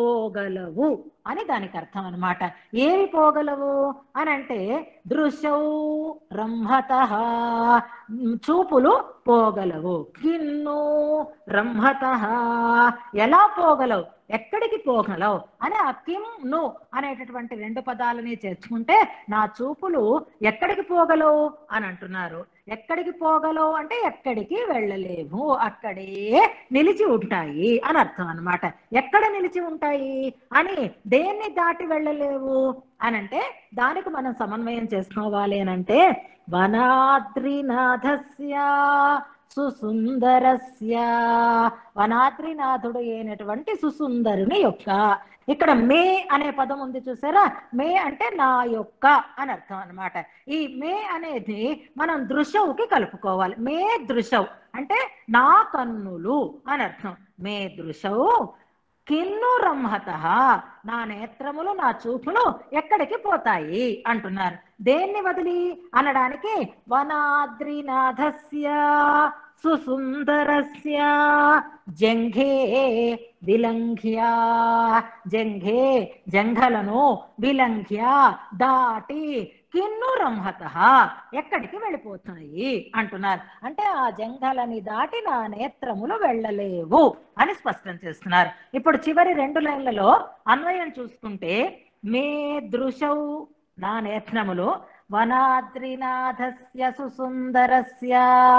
Speaker 1: పోగలవు అని దానికి అర్థం అన్నమాట ఏవి పోగలవు అని అంటే దృశౌ రంహత చూపులు పోగలవు కిన్ను రంహత ఎలా పోగలవు ఎక్కడికి పోగలవు అని ఆ కిమ్ ను అనేటటువంటి రెండు పదాలని చేర్చుకుంటే నా చూపులు ఎక్కడికి పోగలవు అని అంటున్నారు ఎక్కడికి పోగలవు అంటే ఎక్కడికి వెళ్ళలేవు అక్కడే నిలిచి ఉంటాయి అని అర్థం అన్నమాట ఎక్కడ నిలిచి ఉంటాయి అని దేన్ని దాటి వెళ్ళలేవు అని అంటే దానికి మనం సమన్వయం చేసుకోవాలి అని అంటే వనాద్రినాథస్య సుసుందరస్య వనాద్రినాథుడు అయినటువంటి సుసుందరుని యొక్క ఇక్కడ మే అనే పదం ఉంది చూసారా మే అంటే నా యొక్క అని అర్థం అన్నమాట ఈ మే అనేది మనం దృశవుకి కలుపుకోవాలి మే దృశవు అంటే నా కన్నులు అని అర్థం మే దృశవు కిన్ను రంహత నా నేత్రములు నా చూపులు ఎక్కడికి పోతాయి అంటున్నారు దేన్ని వదిలి అనడానికి వనాద్రినాథస్య సుసుందరస్య జంఘే విలంఘ్య జంఘే జంఘలను విలంఘ్య దాటి కిన్ను రంహత ఎక్కడికి వెళ్ళిపోతున్నాయి అంటున్నారు అంటే ఆ జంఘలని దాటి నా నేత్రములు వెళ్ళలేవు అని స్పష్టం చేస్తున్నారు ఇప్పుడు చివరి రెండు లైన్లలో అన్వయం చూసుకుంటే మే దృశౌ నా నేత్రములు వనాద్రినాథస్య సుసుందరస్య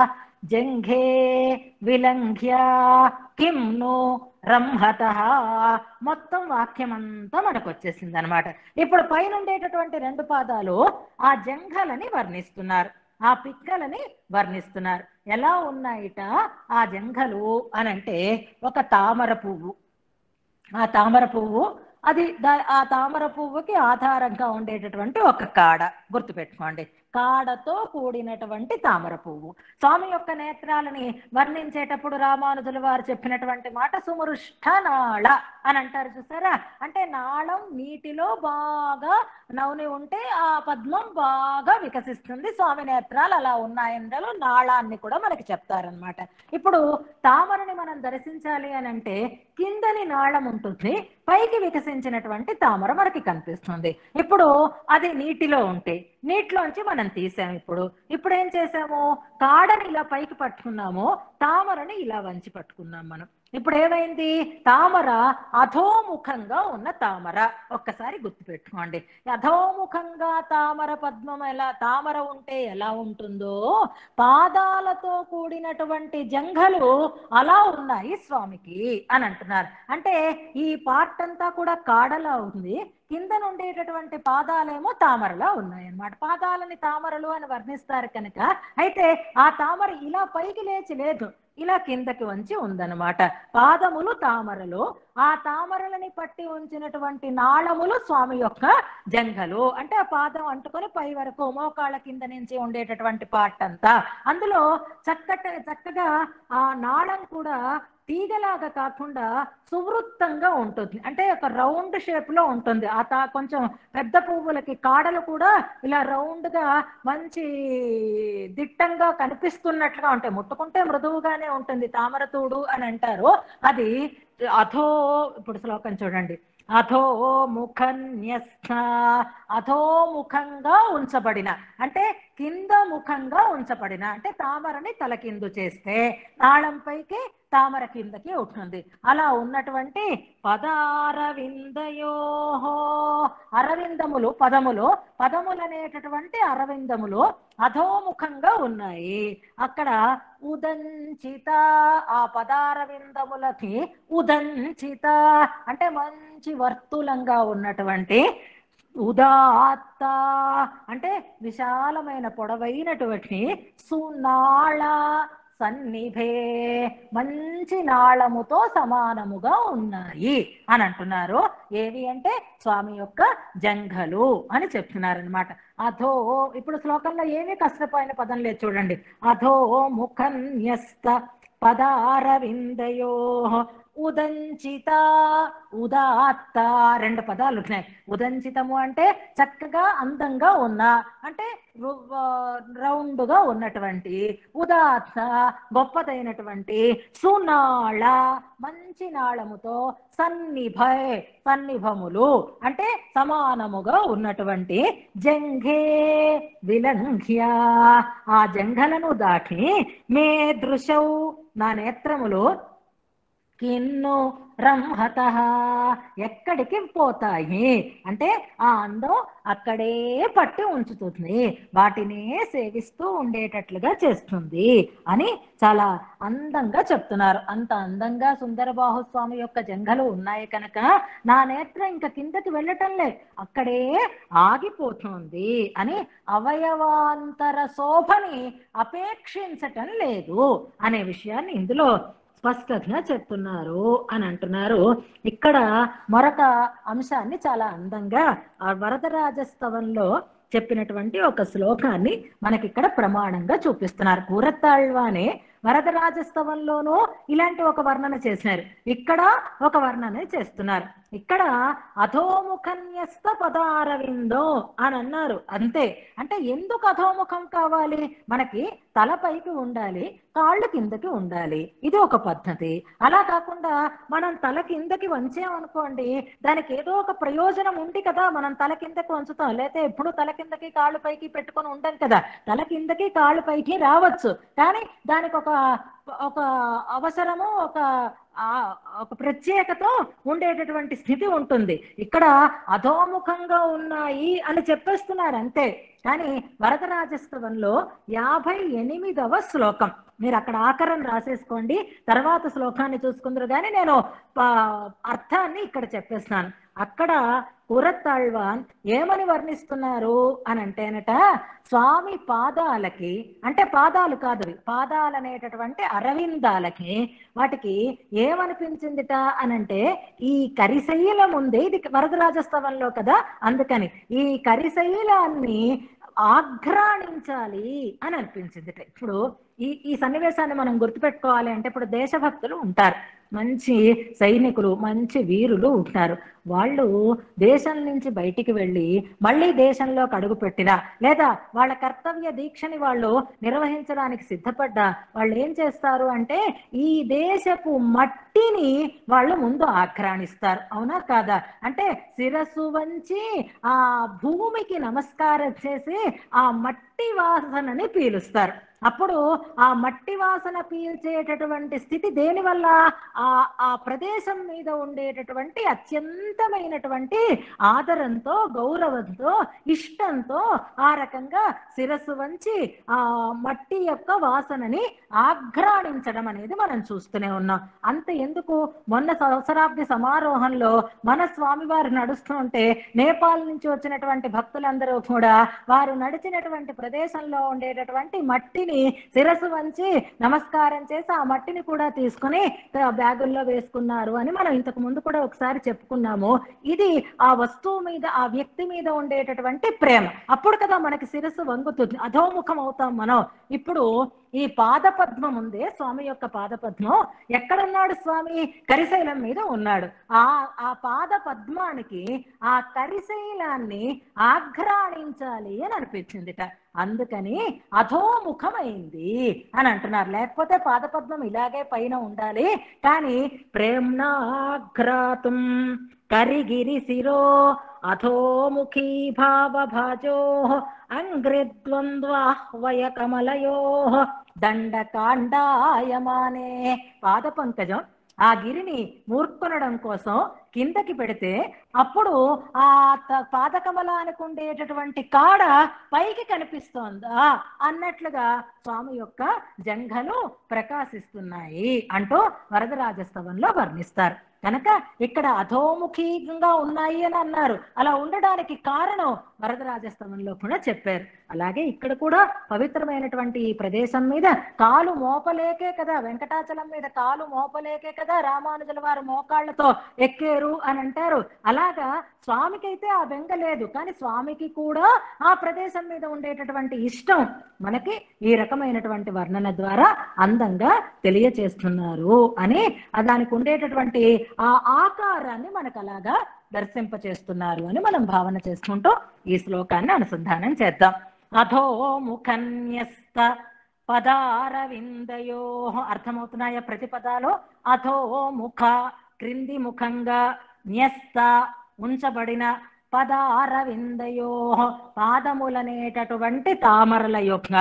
Speaker 1: జంఘే విలంఘ్య కిం ను రంహత మొత్తం వాక్యం అంతా మనకు వచ్చేసింది అనమాట ఇప్పుడు పైన ఉండేటటువంటి రెండు పాదాలు ఆ జంఘలని వర్ణిస్తున్నారు ఆ పిక్కలని వర్ణిస్తున్నారు ఎలా ఉన్నాయిట ఆ జంఘలు అనంటే ఒక తామర పువ్వు ఆ తామర పువ్వు అది దా- ఆ తామర పువ్వుకి ఆధారంగా ఉండేటటువంటి ఒక కాడ గుర్తుపెట్టుకోండి కాడతో కూడినటువంటి తామర పువ్వు స్వామి యొక్క నేత్రాలని వర్ణించేటప్పుడు రామానుజుల వారు చెప్పినటువంటి మాట సుమరుష్ఠ నాళ అని అంటారు చూసారా అంటే నాళం నీటిలో బాగా నవ్ని ఉంటే ఆ పద్మం బాగా వికసిస్తుంది స్వామి నేత్రాలు అలా ఉన్నాయందరూ నాళాన్ని కూడా మనకి చెప్తారనమాట ఇప్పుడు తామరని మనం దర్శించాలి అని అంటే కిందని నాళం ఉంటుంది పైకి వికసించినటువంటి తామర మనకి కనిపిస్తుంది ఇప్పుడు అది నీటిలో ఉంటే నీటిలోంచి మనం తీసాము ఇప్పుడు ఇప్పుడు ఏం చేసాము కాడని ఇలా పైకి పట్టుకున్నాము తామరని ఇలా వంచి పట్టుకున్నాం మనం ఇప్పుడు ఏమైంది తామర అధోముఖంగా ఉన్న తామర ఒక్కసారి గుర్తుపెట్టుకోండి అధోముఖంగా తామర పద్మం ఎలా తామర ఉంటే ఎలా ఉంటుందో పాదాలతో కూడినటువంటి జంఘలు అలా ఉన్నాయి స్వామికి అని అంటున్నారు అంటే ఈ పార్ట్ అంతా కూడా కాడలా ఉంది కింద ఉండేటటువంటి పాదాలేమో తామరలా ఉన్నాయి అన్నమాట పాదాలని తామరలు అని వర్ణిస్తారు కనుక అయితే ఆ తామర ఇలా పైకి లేచి లేదు ఇలా కిందకి వంచి ఉందన్నమాట పాదములు తామరలు ఆ తామరలని పట్టి ఉంచినటువంటి నాళములు స్వామి యొక్క జంఘలు అంటే ఆ పాదం అంటుకొని పై వరకు మోకాళ్ళ కింద నుంచి ఉండేటటువంటి పార్ట్ అంతా అందులో చక్కట చక్కగా ఆ నాళం కూడా తీగలాగా కాకుండా సువృత్తంగా ఉంటుంది అంటే ఒక రౌండ్ షేప్ లో ఉంటుంది ఆ తా కొంచెం పెద్ద పువ్వులకి కాడలు కూడా ఇలా రౌండ్ గా మంచి దిట్టంగా కనిపిస్తున్నట్లుగా ఉంటాయి ముట్టుకుంటే మృదువుగానే ఉంటుంది తామరతూడు అని అంటారు అది అథో ఇప్పుడు శ్లోకం చూడండి అథో ముఖన్యస్థ అధోముఖంగా ఉంచబడిన అంటే కింద ముఖంగా ఉంచబడిన అంటే తామరని తలకిందు చేస్తే తాళంపైకి తామర కిందకి ఉంటుంది అలా ఉన్నటువంటి పదారవిందయో అరవిందములు పదములు పదములు అనేటటువంటి అరవిందములు అధోముఖంగా ఉన్నాయి అక్కడ ఉదంచిత ఆ పదారవిందములకి ఉదంచిత అంటే మంచి వర్తులంగా ఉన్నటువంటి ఉదాత్త అంటే విశాలమైన పొడవైనటువంటి సునాళ సన్నిభే మంచి నాళముతో సమానముగా ఉన్నాయి అని అంటున్నారు ఏవి అంటే స్వామి యొక్క జంఘలు అని చెప్తున్నారు అనమాట అధో ఇప్పుడు శ్లోకంలో ఏమీ కష్టపోయిన పదం లేదు చూడండి అధో ముఖన్యస్త పదారవిందయో ఉదంచిత ఉదాత్త రెండు పదాలు ఉన్నాయి ఉదంచితము అంటే చక్కగా అందంగా ఉన్న అంటే రౌండ్ గా ఉన్నటువంటి ఉదాత్త గొప్పదైనటువంటి సునాళ మంచి నాళముతో సన్నిభై సన్నిభములు అంటే సమానముగా ఉన్నటువంటి జంఘే విలంఘ్య ఆ జంఘలను దాటి మే దృశౌ నా నేత్రములు కిన్ను రంహత ఎక్కడికి పోతాయి అంటే ఆ అందం అక్కడే పట్టి ఉంచుతుంది వాటినే సేవిస్తూ ఉండేటట్లుగా చేస్తుంది అని చాలా అందంగా చెప్తున్నారు అంత అందంగా సుందరబాహు స్వామి యొక్క జంఘలు ఉన్నాయి కనుక నా నేత్రం ఇంకా కిందకి వెళ్ళటం లే అక్కడే ఆగిపోతుంది అని అవయవాంతర శోభని అపేక్షించటం లేదు అనే విషయాన్ని ఇందులో స్పష్టంగా చెప్తున్నారు అని అంటున్నారు ఇక్కడ మరొక అంశాన్ని చాలా అందంగా ఆ వరదరాజస్తవంలో చెప్పినటువంటి ఒక శ్లోకాన్ని మనకి ఇక్కడ ప్రమాణంగా చూపిస్తున్నారు కూరత్తాళ్వానే వరదరాజస్తవంలోనూ ఇలాంటి ఒక వర్ణన చేసినారు ఇక్కడ ఒక వర్ణన చేస్తున్నారు ఇక్కడ అధోముఖన్యస్త పదారవిందో అని అన్నారు అంతే అంటే ఎందుకు అధోముఖం కావాలి మనకి తల పైకి ఉండాలి కాళ్ళు కిందకి ఉండాలి ఇది ఒక పద్ధతి అలా కాకుండా మనం తల కిందకి వంచామనుకోండి దానికి ఏదో ఒక ప్రయోజనం ఉంది కదా మనం తల కిందకి వంచుతాం లేకపోతే ఎప్పుడు తల కిందకి కాళ్ళు పైకి పెట్టుకొని ఉండం కదా తల కిందకి కాళ్ళు పైకి రావచ్చు కానీ దానికి ఒక ఒక అవసరము ఒక ఆ ఒక ప్రత్యేకత ఉండేటటువంటి స్థితి ఉంటుంది ఇక్కడ అధోముఖంగా ఉన్నాయి అని చెప్పేస్తున్నారు అంతే కానీ వరదరాజస్తవంలో యాభై ఎనిమిదవ శ్లోకం మీరు అక్కడ ఆకరణ రాసేసుకోండి తర్వాత శ్లోకాన్ని చూసుకుందరు కానీ నేను ప- అర్థాన్ని ఇక్కడ చెప్పేస్తున్నాను అక్కడ కురత్తాళ్వాన్ ఏమని వర్ణిస్తున్నారు అని అంటేనట స్వామి పాదాలకి అంటే పాదాలు కాదు ఇవి, పాదాలు అనేటటువంటి అరవిందాలకి వాటికి ఏమనిపించిందిట అనంటే ఈ కరిశైలం ఉంది ఇది వరదరాజస్తవంలో కదా అందుకని ఈ కరిశైలాన్ని ఆఘ్రాణించాలి అని అనిపించింది ఇప్పుడు ఈ ఈ సన్నివేశాన్ని మనం గుర్తుపెట్టుకోవాలి అంటే ఇప్పుడు దేశభక్తులు ఉంటారు మంచి సైనికులు మంచి వీరులు ఉంటారు వాళ్ళు దేశం నుంచి బయటికి వెళ్ళి మళ్ళీ దేశంలోకి అడుగు పెట్టినా లేదా వాళ్ళ కర్తవ్య దీక్షని వాళ్ళు నిర్వహించడానికి సిద్ధపడ్డా వాళ్ళు ఏం చేస్తారు అంటే ఈ దేశపు మట్టిని వాళ్ళు ముందు ఆక్రాణిస్తారు అవునా కాదా అంటే శిరస్సు వంచి ఆ భూమికి నమస్కారం చేసి ఆ మట్టి వాసనని పీలుస్తారు అప్పుడు ఆ మట్టి వాసన పీల్చేటటువంటి స్థితి దేని వల్ల ఆ ఆ ప్రదేశం మీద ఉండేటటువంటి అత్యంతమైనటువంటి ఆదరంతో గౌరవంతో ఇష్టంతో ఆ రకంగా శిరస్సు వంచి ఆ మట్టి యొక్క వాసనని ఆఘ్రాణించడం అనేది మనం చూస్తూనే ఉన్నాం అంత ఎందుకు మొన్న సంవత్సరాబ్ది సమారోహంలో మన స్వామివారు నడుస్తూ ఉంటే నేపాల్ నుంచి వచ్చినటువంటి భక్తులందరూ కూడా వారు నడిచినటువంటి ప్రదేశంలో ఉండేటటువంటి మట్టిని శిరస్సు వంచి నమస్కారం చేసి ఆ మట్టిని కూడా తీసుకుని ఆ బ్యాగుల్లో వేసుకున్నారు అని మనం ఇంతకు ముందు కూడా ఒకసారి చెప్పుకున్నాము ఇది ఆ వస్తువు మీద ఆ వ్యక్తి మీద ఉండేటటువంటి ప్రేమ అప్పుడు కదా మనకి శిరస్సు వంగుతుంది అధోముఖం అవుతాం మనం ఇప్పుడు ఈ పాదపద్మం ఉందే స్వామి యొక్క పాదపద్మం ఎక్కడున్నాడు స్వామి కరిశైలం మీద ఉన్నాడు ఆ ఆ పాద పద్మానికి ఆ కరిశైలాన్ని ఆఘ్రాణించాలి అని అనిపించిందిట అందుకని అధోముఖమైంది అని అంటున్నారు లేకపోతే పాదపద్మం ఇలాగే పైన ఉండాలి కానీ ప్రేమ్నాఘ్రాతుం కరిగిరి శిరో అధోముఖీ భావభాజో అంగ్రిద్వంద్వాహ్వయ కమలయో దండకాండాయమానే పాద పంకజం ఆ గిరిని మూర్కొనడం కోసం కిందకి పెడితే అప్పుడు ఆ త- పాదకమలానికి ఉండేటటువంటి కాడ పైకి కనిపిస్తోందా అన్నట్లుగా స్వామి యొక్క జంఘలు ప్రకాశిస్తున్నాయి అంటూ వరదరాజస్తవంలో వర్ణిస్తారు కనుక ఇక్కడ అధోముఖీగా ఉన్నాయి అని అన్నారు అలా ఉండడానికి కారణం వరదరాజస్తవంలో కూడా చెప్పారు అలాగే ఇక్కడ కూడా పవిత్రమైనటువంటి ఈ ప్రదేశం మీద కాలు మోపలేకే కదా వెంకటాచలం మీద కాలు మోపలేకే కదా రామానుజుల వారు మోకాళ్ళతో ఎక్కారు అని అంటారు అలాగా స్వామికైతే ఆ బెంగ లేదు కానీ స్వామికి కూడా ఆ ప్రదేశం మీద ఉండేటటువంటి ఇష్టం మనకి ఈ రకమైనటువంటి వర్ణన ద్వారా అందంగా తెలియచేస్తున్నారు అని ఆ దానికి ఉండేటటువంటి ఆ ఆకారాన్ని మనకు అలాగా దర్శింప చేస్తున్నారు అని మనం భావన చేసుకుంటూ ఈ శ్లోకాన్ని అనుసంధానం చేద్దాం అధో ముఖన్యస్త పదారవిందయో అర్థమవుతున్నాయా ప్రతి పదాలు అధో ముఖ క్రింది ముఖంగా న్యస్త ఉంచబడిన పదారవిందయో పాదములనేటటువంటి తామరల యొక్క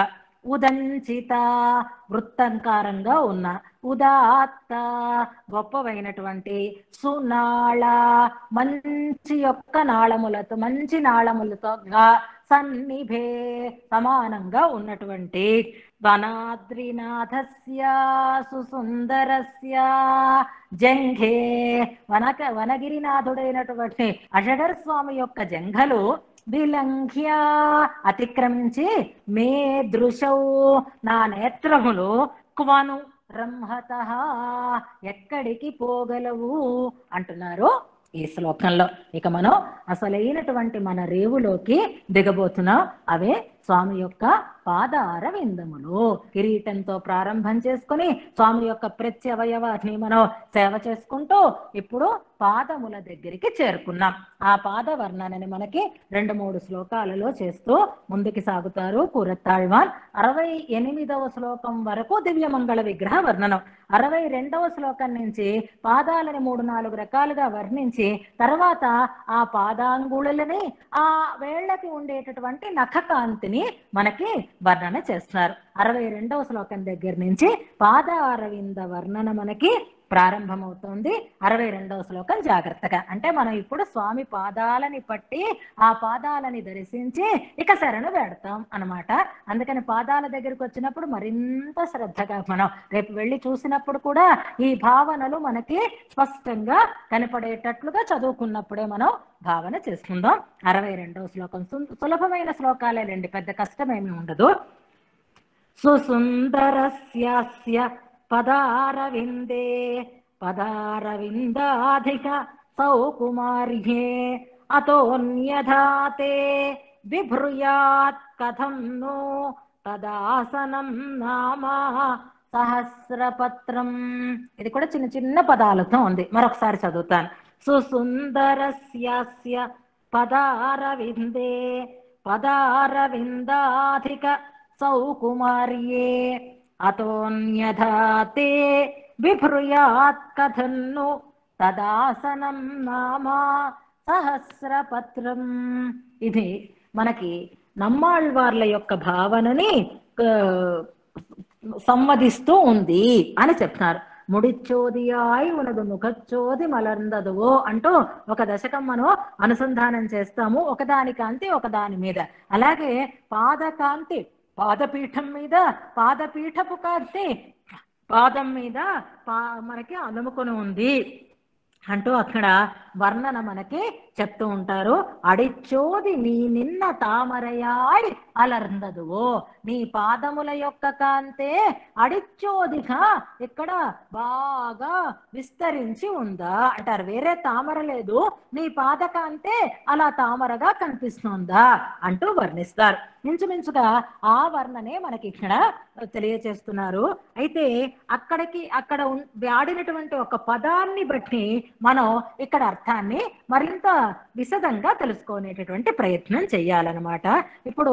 Speaker 1: ఉదంచిత వృత్తంకారంగా ఉన్న ఉదాత్త గొప్పవైనటువంటి సునాళ మంచి యొక్క నాళములతో మంచి నాళములతో గా సన్నిభే సమానంగా ఉన్నటువంటి వనాద్రినాథస్య సుసుందరస్య జంఘే వనక వనగిరినాథుడైనటువంటి అజగర్ స్వామి యొక్క జంఘలు విలంఘ్య అతిక్రమించి మే దృశౌ నా నేత్రములు క్వను బ్రహ్మత ఎక్కడికి పోగలవు అంటున్నారు ఈ శ్లోకంలో ఇక మనం అసలైనటువంటి మన రేవులోకి దిగబోతున్నాం అవే స్వామి యొక్క పాదార విందములు కిరీటంతో ప్రారంభం చేసుకొని స్వామి యొక్క ప్రత్యవయవాన్ని మనం సేవ చేసుకుంటూ ఇప్పుడు పాదముల దగ్గరికి చేరుకున్నాం ఆ పాద వర్ణనని మనకి రెండు మూడు శ్లోకాలలో చేస్తూ ముందుకు సాగుతారు కూరత్తాళ్వాన్ అరవై ఎనిమిదవ శ్లోకం వరకు దివ్యమంగళ విగ్రహ వర్ణనం అరవై రెండవ శ్లోకం నుంచి పాదాలని మూడు నాలుగు రకాలుగా వర్ణించి తర్వాత ఆ పాదాంగుళులని ఆ వేళ్లకి ఉండేటటువంటి నఖకాంతిని మనకి వర్ణన చేస్తున్నారు అరవై రెండవ శ్లోకం దగ్గర నుంచి పాద అరవింద వర్ణన మనకి ప్రారంభమవుతోంది అరవై రెండవ శ్లోకం జాగ్రత్తగా అంటే మనం ఇప్పుడు స్వామి పాదాలని పట్టి ఆ పాదాలని దర్శించి ఇక శరణు పెడతాం అన్నమాట అందుకని పాదాల దగ్గరికి వచ్చినప్పుడు మరింత శ్రద్ధగా మనం రేపు వెళ్ళి చూసినప్పుడు కూడా ఈ భావనలు మనకి స్పష్టంగా కనపడేటట్లుగా చదువుకున్నప్పుడే మనం భావన చేసుకుందాం అరవై రెండవ శ్లోకం సు- సులభమైన శ్లోకాలే రండి పెద్ద కష్టమేమి ఉండదు సుసుందరస్యాస్య పదారవిందే పదారవిందాధిక సౌకుమార్యే అతోన్యధాతే బిభ్రుయాత్ కథం నో తదాసనం నామా సహస్రపత్రం ఇది కూడా చిన్న చిన్న పదాలతో ఉంది మరొకసారి చదువుతాను సుసుందరస్యాస్య పదారవిందే పదారవిందాధిక సౌకుమార్యే అతోన్యధాతే బిభ్రుయాత్ కథన్ను తదాసనం నామా సహస్రపత్రం ఇది మనకి నమ్మాళ్వార్ల యొక్క భావనని ఆ, సంవదిస్తూ ఉంది అని చెప్తున్నారు ముడిచ్చోదియాయి ఉనదు ముఖచ్చోది మలర్ందదువో అంటూ ఒక దశకం మనం అనుసంధానం చేస్తాము ఒకదాని కాంతి ఒకదాని మీద అలాగే పాదకాంతి పాదపీఠం మీద పాదపీఠపు కాంతి పాదం మీద పా మనకి అలుముకొని ఉంది అంటూ అక్కడ వర్ణన మనకి చెప్తూ ఉంటారు అడిచోది నీ నిన్న తామరయాయ్ అలర్ందదువో నీ పాదముల యొక్క కాంతే అడిచోదిగా ఇక్కడ బాగా విస్తరించి ఉందా అంటారు వేరే తామర లేదు నీ పాదకాంతే అలా తామరగా కనిపిస్తుందా అంటూ వర్ణిస్తారు ఇంచుమించుగా ఆ వర్ణనే మనకి ఇక్కడ తెలియచేస్తున్నారు అయితే అక్కడికి అక్కడ ఉన్- వాడినటువంటి ఒక పదాన్ని బట్టి మనం ఇక్కడ అర్థాన్ని మరింత విశదంగా తెలుసుకునేటటువంటి ప్రయత్నం చెయ్యాలన్నమాట ఇప్పుడు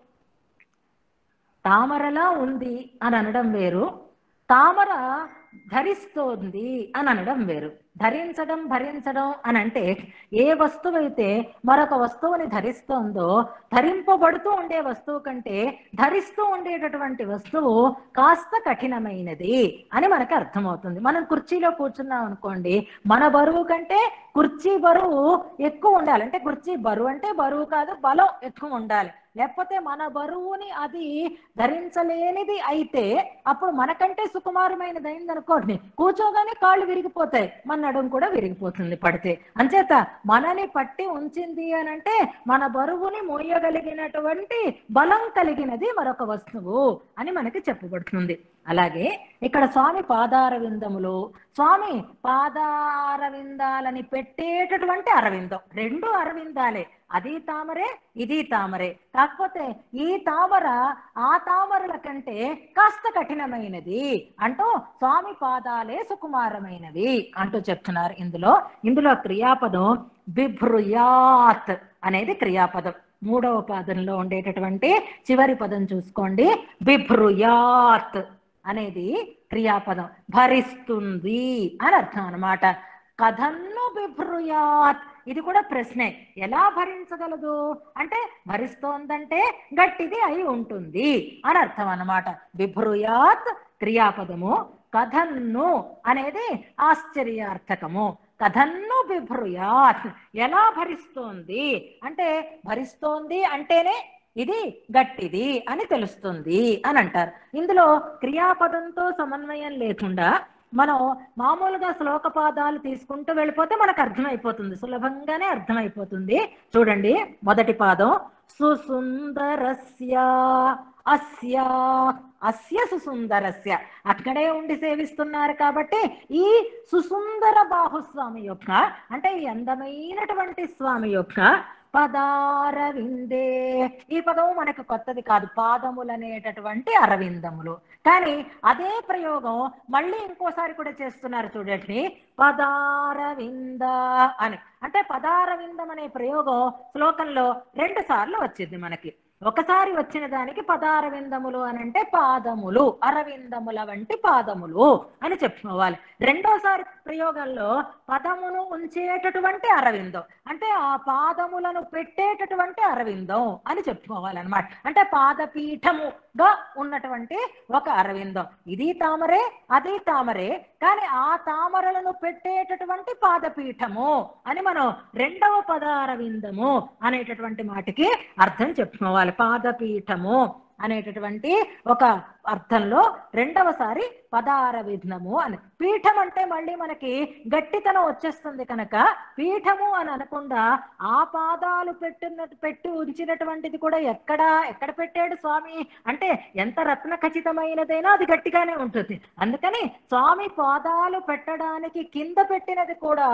Speaker 1: తామరలా ఉంది అని అనడం వేరు తామర ధరిస్తోంది అని అనడం వేరు ధరించడం భరించడం అని అంటే ఏ వస్తువు అయితే మరొక వస్తువుని ధరిస్తోందో ధరింపబడుతూ ఉండే వస్తువు కంటే ధరిస్తూ ఉండేటటువంటి వస్తువు కాస్త కఠినమైనది అని మనకి అర్థమవుతుంది మనం కుర్చీలో కూర్చున్నాం అనుకోండి మన బరువు కంటే కుర్చీ బరువు ఎక్కువ ఉండాలి అంటే కుర్చీ బరువు అంటే బరువు కాదు బలం ఎక్కువ ఉండాలి లేకపోతే మన బరువుని అది ధరించలేనిది అయితే అప్పుడు మనకంటే సుకుమారమైనది అయింది అనుకోండి కూర్చోగానే కాళ్ళు విరిగిపోతాయి మన నడుము కూడా విరిగిపోతుంది పడితే అంచేత మనని పట్టి ఉంచింది అని అంటే మన బరువుని మోయగలిగినటువంటి బలం కలిగినది మరొక వస్తువు అని మనకి చెప్పబడుతుంది అలాగే ఇక్కడ స్వామి పాదార విందములు స్వామి పాదార విందాలని పెట్టేటటువంటి అరవిందం రెండు అరవిందాలే అది తామరే ఇది తామరే కాకపోతే ఈ తామర ఆ తామరల కంటే కాస్త కఠినమైనది అంటూ స్వామి పాదాలే సుకుమారమైనవి అంటూ చెప్తున్నారు ఇందులో ఇందులో క్రియాపదం బిభ్రుయాత్ అనేది క్రియాపదం మూడవ పాదంలో ఉండేటటువంటి చివరి పదం చూసుకోండి బిభ్రుయాత్ అనేది క్రియాపదం భరిస్తుంది అని అర్థం అన్నమాట కథన్ను బిభ్రుయాత్ ఇది కూడా ప్రశ్నే ఎలా భరించగలదు అంటే భరిస్తోందంటే గట్టిది అయి ఉంటుంది అని అర్థం అన్నమాట బిభ్రుయాత్ క్రియాపదము కథన్ను అనేది ఆశ్చర్యార్థకము కథన్ను బిభ్రుయాత్ ఎలా భరిస్తోంది అంటే భరిస్తోంది అంటేనే ఇది గట్టిది అని తెలుస్తుంది అని అంటారు ఇందులో క్రియాపదంతో సమన్వయం లేకుండా మనం మామూలుగా శ్లోక పాదాలు తీసుకుంటూ వెళ్ళిపోతే మనకు అర్థమైపోతుంది సులభంగానే అర్థమైపోతుంది చూడండి మొదటి పాదం సుసుందరస్య అస్య అస్య సుసుందరస్య అక్కడే ఉండి సేవిస్తున్నారు కాబట్టి ఈ సుసుందర బాహుస్వామి యొక్క అంటే ఈ అందమైనటువంటి స్వామి యొక్క పదారవిందే ఈ పదము మనకు కొత్తది కాదు పాదములు అనేటటువంటి అరవిందములు కానీ అదే ప్రయోగం మళ్ళీ ఇంకోసారి కూడా చేస్తున్నారు చూడండి పదారవింద అని అంటే పదారవిందం అనే ప్రయోగం శ్లోకంలో రెండు సార్లు వచ్చింది మనకి ఒకసారి వచ్చిన దానికి పదారవిందములు అని అంటే పాదములు అరవిందముల వంటి పాదములు అని చెప్పుకోవాలి రెండోసారి ప్రయోగంలో పదమును ఉంచేటటువంటి అరవిందం అంటే ఆ పాదములను పెట్టేటటువంటి అరవిందం అని చెప్పుకోవాలన్నమాట అంటే పాదపీఠముగా ఉన్నటువంటి ఒక అరవిందం ఇది తామరే అది తామరే కానీ ఆ తామరలను పెట్టేటటువంటి పాదపీఠము అని మనం రెండవ పదారవిందము అనేటటువంటి మాటకి అర్థం చెప్పుకోవాలి పాదపీఠము అనేటటువంటి ఒక అర్థంలో రెండవసారి పదార విఘ్నము అని పీఠం అంటే మళ్ళీ మనకి గట్టితనం వచ్చేస్తుంది కనుక పీఠము అని అనకుండా ఆ పాదాలు పెట్టిన పెట్టి ఉంచినటువంటిది కూడా ఎక్కడ ఎక్కడ పెట్టాడు స్వామి అంటే ఎంత రత్న ఖచ్చితమైనదైనా అది గట్టిగానే ఉంటుంది అందుకని స్వామి పాదాలు పెట్టడానికి కింద పెట్టినది కూడా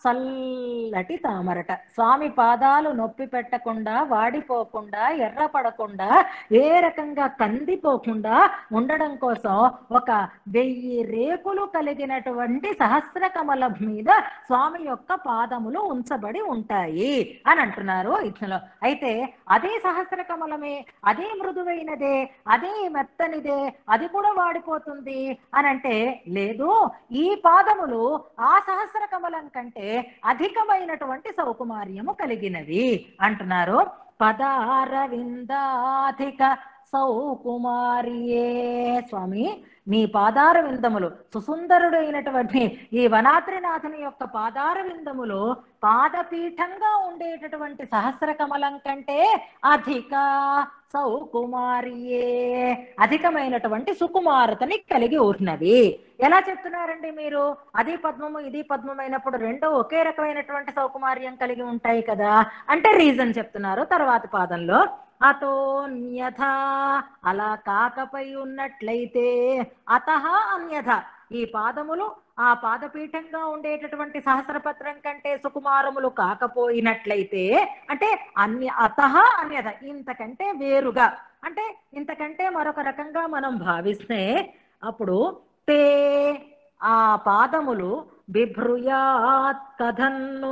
Speaker 1: చల్లటి తామరట స్వామి పాదాలు నొప్పి పెట్టకుండా వాడిపోకుండా ఎర్రపడకుండా ఏ రకంగా కందిపోకుండా ఉండడం కోసం ఒక వెయ్యి రేకులు కలిగినటువంటి సహస్ర కమలం మీద స్వామి యొక్క పాదములు ఉంచబడి ఉంటాయి అని అంటున్నారు ఇట్లలో అయితే అదే సహస్ర కమలమే అదే మృదువైనదే అదే మెత్తనిదే అది కూడా వాడిపోతుంది అని అంటే లేదు ఈ పాదములు ఆ సహస్ర కమలం కంటే అధికమైనటువంటి సౌకుమార్యము కలిగినవి అంటున్నారు పదారవిందాధిక సౌకుమారియే స్వామి నీ పాదార విందములు సుసుందరుడైనటువంటి ఈ వనాద్రినాథుని యొక్క పాదార విందములు పాదపీఠంగా ఉండేటటువంటి సహస్ర కమలం కంటే అధిక సౌకుమారియే అధికమైనటువంటి సుకుమారతని కలిగి ఉన్నవి ఎలా చెప్తున్నారండి మీరు అది పద్మము ఇది పద్మమైనప్పుడు రెండు ఒకే రకమైనటువంటి సౌకుమార్యం కలిగి ఉంటాయి కదా అంటే రీజన్ చెప్తున్నారు తర్వాత పాదంలో అతోన్యథ అలా కాకపై ఉన్నట్లయితే అత అన్యథ ఈ పాదములు ఆ పాదపీఠంగా ఉండేటటువంటి సహస్రపత్రం కంటే సుకుమారములు కాకపోయినట్లయితే అంటే అన్య అత అన్యథ ఇంతకంటే వేరుగా అంటే ఇంతకంటే మరొక రకంగా మనం భావిస్తే అప్పుడు తే ఆ పాదములు బిభ్రుయాత్ కథన్ను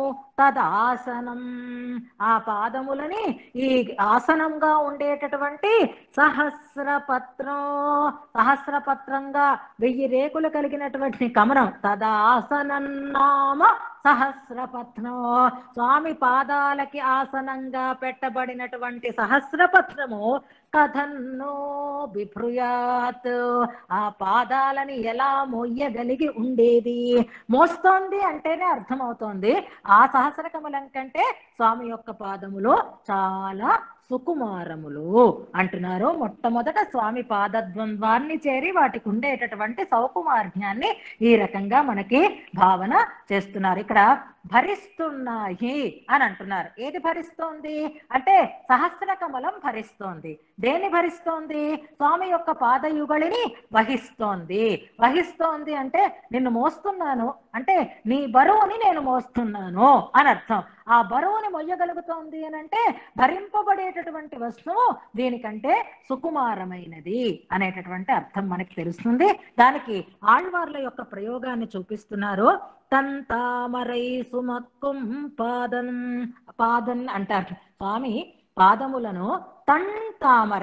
Speaker 1: తదాసనం ఆ పాదములని ఈ ఆసనంగా ఉండేటటువంటి సహస్రపత్రం సహస్రపత్రంగా వెయ్యి రేకులు కలిగినటువంటి కమలం తదాసనం నామ సహస్రపత్రం స్వామి పాదాలకి ఆసనంగా పెట్టబడినటువంటి సహస్రపత్రము కథన్నో బిభ్రుయాత్ ఆ పాదాలని ఎలా మోయగలిగి ఉండేది మోస్తోంది అంటేనే అర్థమవుతోంది ఆ సహస్ర కమలం కంటే స్వామి యొక్క పాదములు చాలా సుకుమారములు అంటున్నారు మొట్టమొదట స్వామి పాదద్వంద్వాన్ని చేరి వాటికి ఉండేటటువంటి సౌకుమార్యాన్ని ఈ రకంగా మనకి భావన చేస్తున్నారు ఇక్కడ భరిస్తున్నాయి అని అంటున్నారు ఏది భరిస్తోంది అంటే సహస్ర కమలం భరిస్తోంది దేన్ని భరిస్తోంది స్వామి యొక్క పాదయుగళిని వహిస్తోంది వహిస్తోంది అంటే నిన్ను మోస్తున్నాను అంటే నీ బరువుని నేను మోస్తున్నాను అని అర్థం ఆ బరువుని మొయ్యగలుగుతోంది అని అంటే భరింపబడేటటువంటి వస్తువు దీనికంటే సుకుమారమైనది అనేటటువంటి అర్థం మనకి తెలుస్తుంది దానికి ఆళ్వార్ల యొక్క ప్రయోగాన్ని చూపిస్తున్నారు తంతామరై సుమక్కుం పాదన్ పాదన్ అంటారు స్వామి పాదములను తంతామరై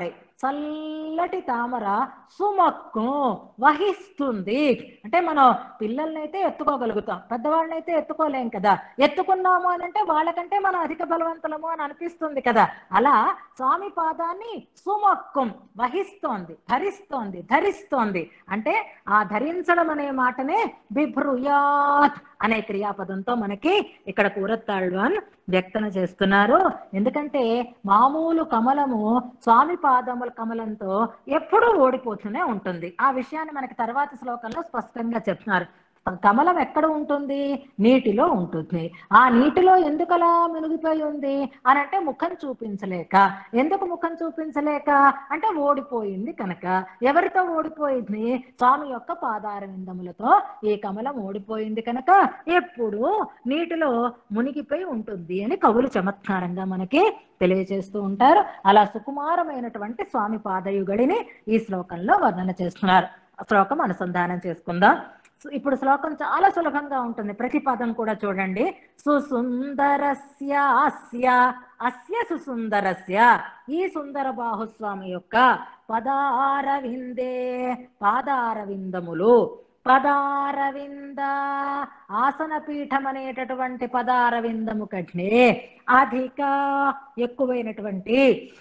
Speaker 1: చల్లటి తామర సుమక్కు వహిస్తుంది అంటే మనం పిల్లల్నైతే ఎత్తుకోగలుగుతాం పెద్దవాళ్ళనైతే ఎత్తుకోలేం కదా ఎత్తుకున్నాము అని అంటే వాళ్ళకంటే మనం అధిక బలవంతులము అని అనిపిస్తుంది కదా అలా స్వామి పాదాన్ని సుమక్కం వహిస్తోంది ధరిస్తోంది ధరిస్తోంది అంటే ఆ ధరించడం అనే మాటనే బిభ్రుయాత్ అనే క్రియాపదంతో మనకి ఇక్కడ కూరత్తాళ్వాన్ వ్యక్తన చేస్తున్నారు ఎందుకంటే మామూలు కమలము స్వామి పాదముల కమలంతో ఎప్పుడూ ఓడిపోతూనే ఉంటుంది ఆ విషయాన్ని మనకి తర్వాత శ్లోకంలో స్పష్టంగా చెప్తున్నారు కమలం ఎక్కడ ఉంటుంది నీటిలో ఉంటుంది ఆ నీటిలో ఎందుకు అలా మునిగిపోయి ఉంది అని అంటే ముఖం చూపించలేక ఎందుకు ముఖం చూపించలేక అంటే ఓడిపోయింది కనుక ఎవరితో ఓడిపోయింది స్వామి యొక్క పాదార విందములతో ఈ కమలం ఓడిపోయింది కనుక ఎప్పుడు నీటిలో మునిగిపోయి ఉంటుంది అని కవులు చమత్కారంగా మనకి తెలియజేస్తూ ఉంటారు అలా సుకుమారమైనటువంటి స్వామి పాదయుగడిని ఈ శ్లోకంలో వర్ణన చేస్తున్నారు ఆ శ్లోకం అనుసంధానం చేసుకుందాం సో ఇప్పుడు శ్లోకం చాలా సులభంగా ఉంటుంది ప్రతి పదం కూడా చూడండి సుసుందరస్య అస్య అస్య సుసుందరస్య ఈ సుందర బాహుస్వామి యొక్క పదారవిందే పాదారవిందములు పదారవింద ఆసన పీఠం అనేటటువంటి పదారవిందము కంటే అధిక ఎక్కువైనటువంటి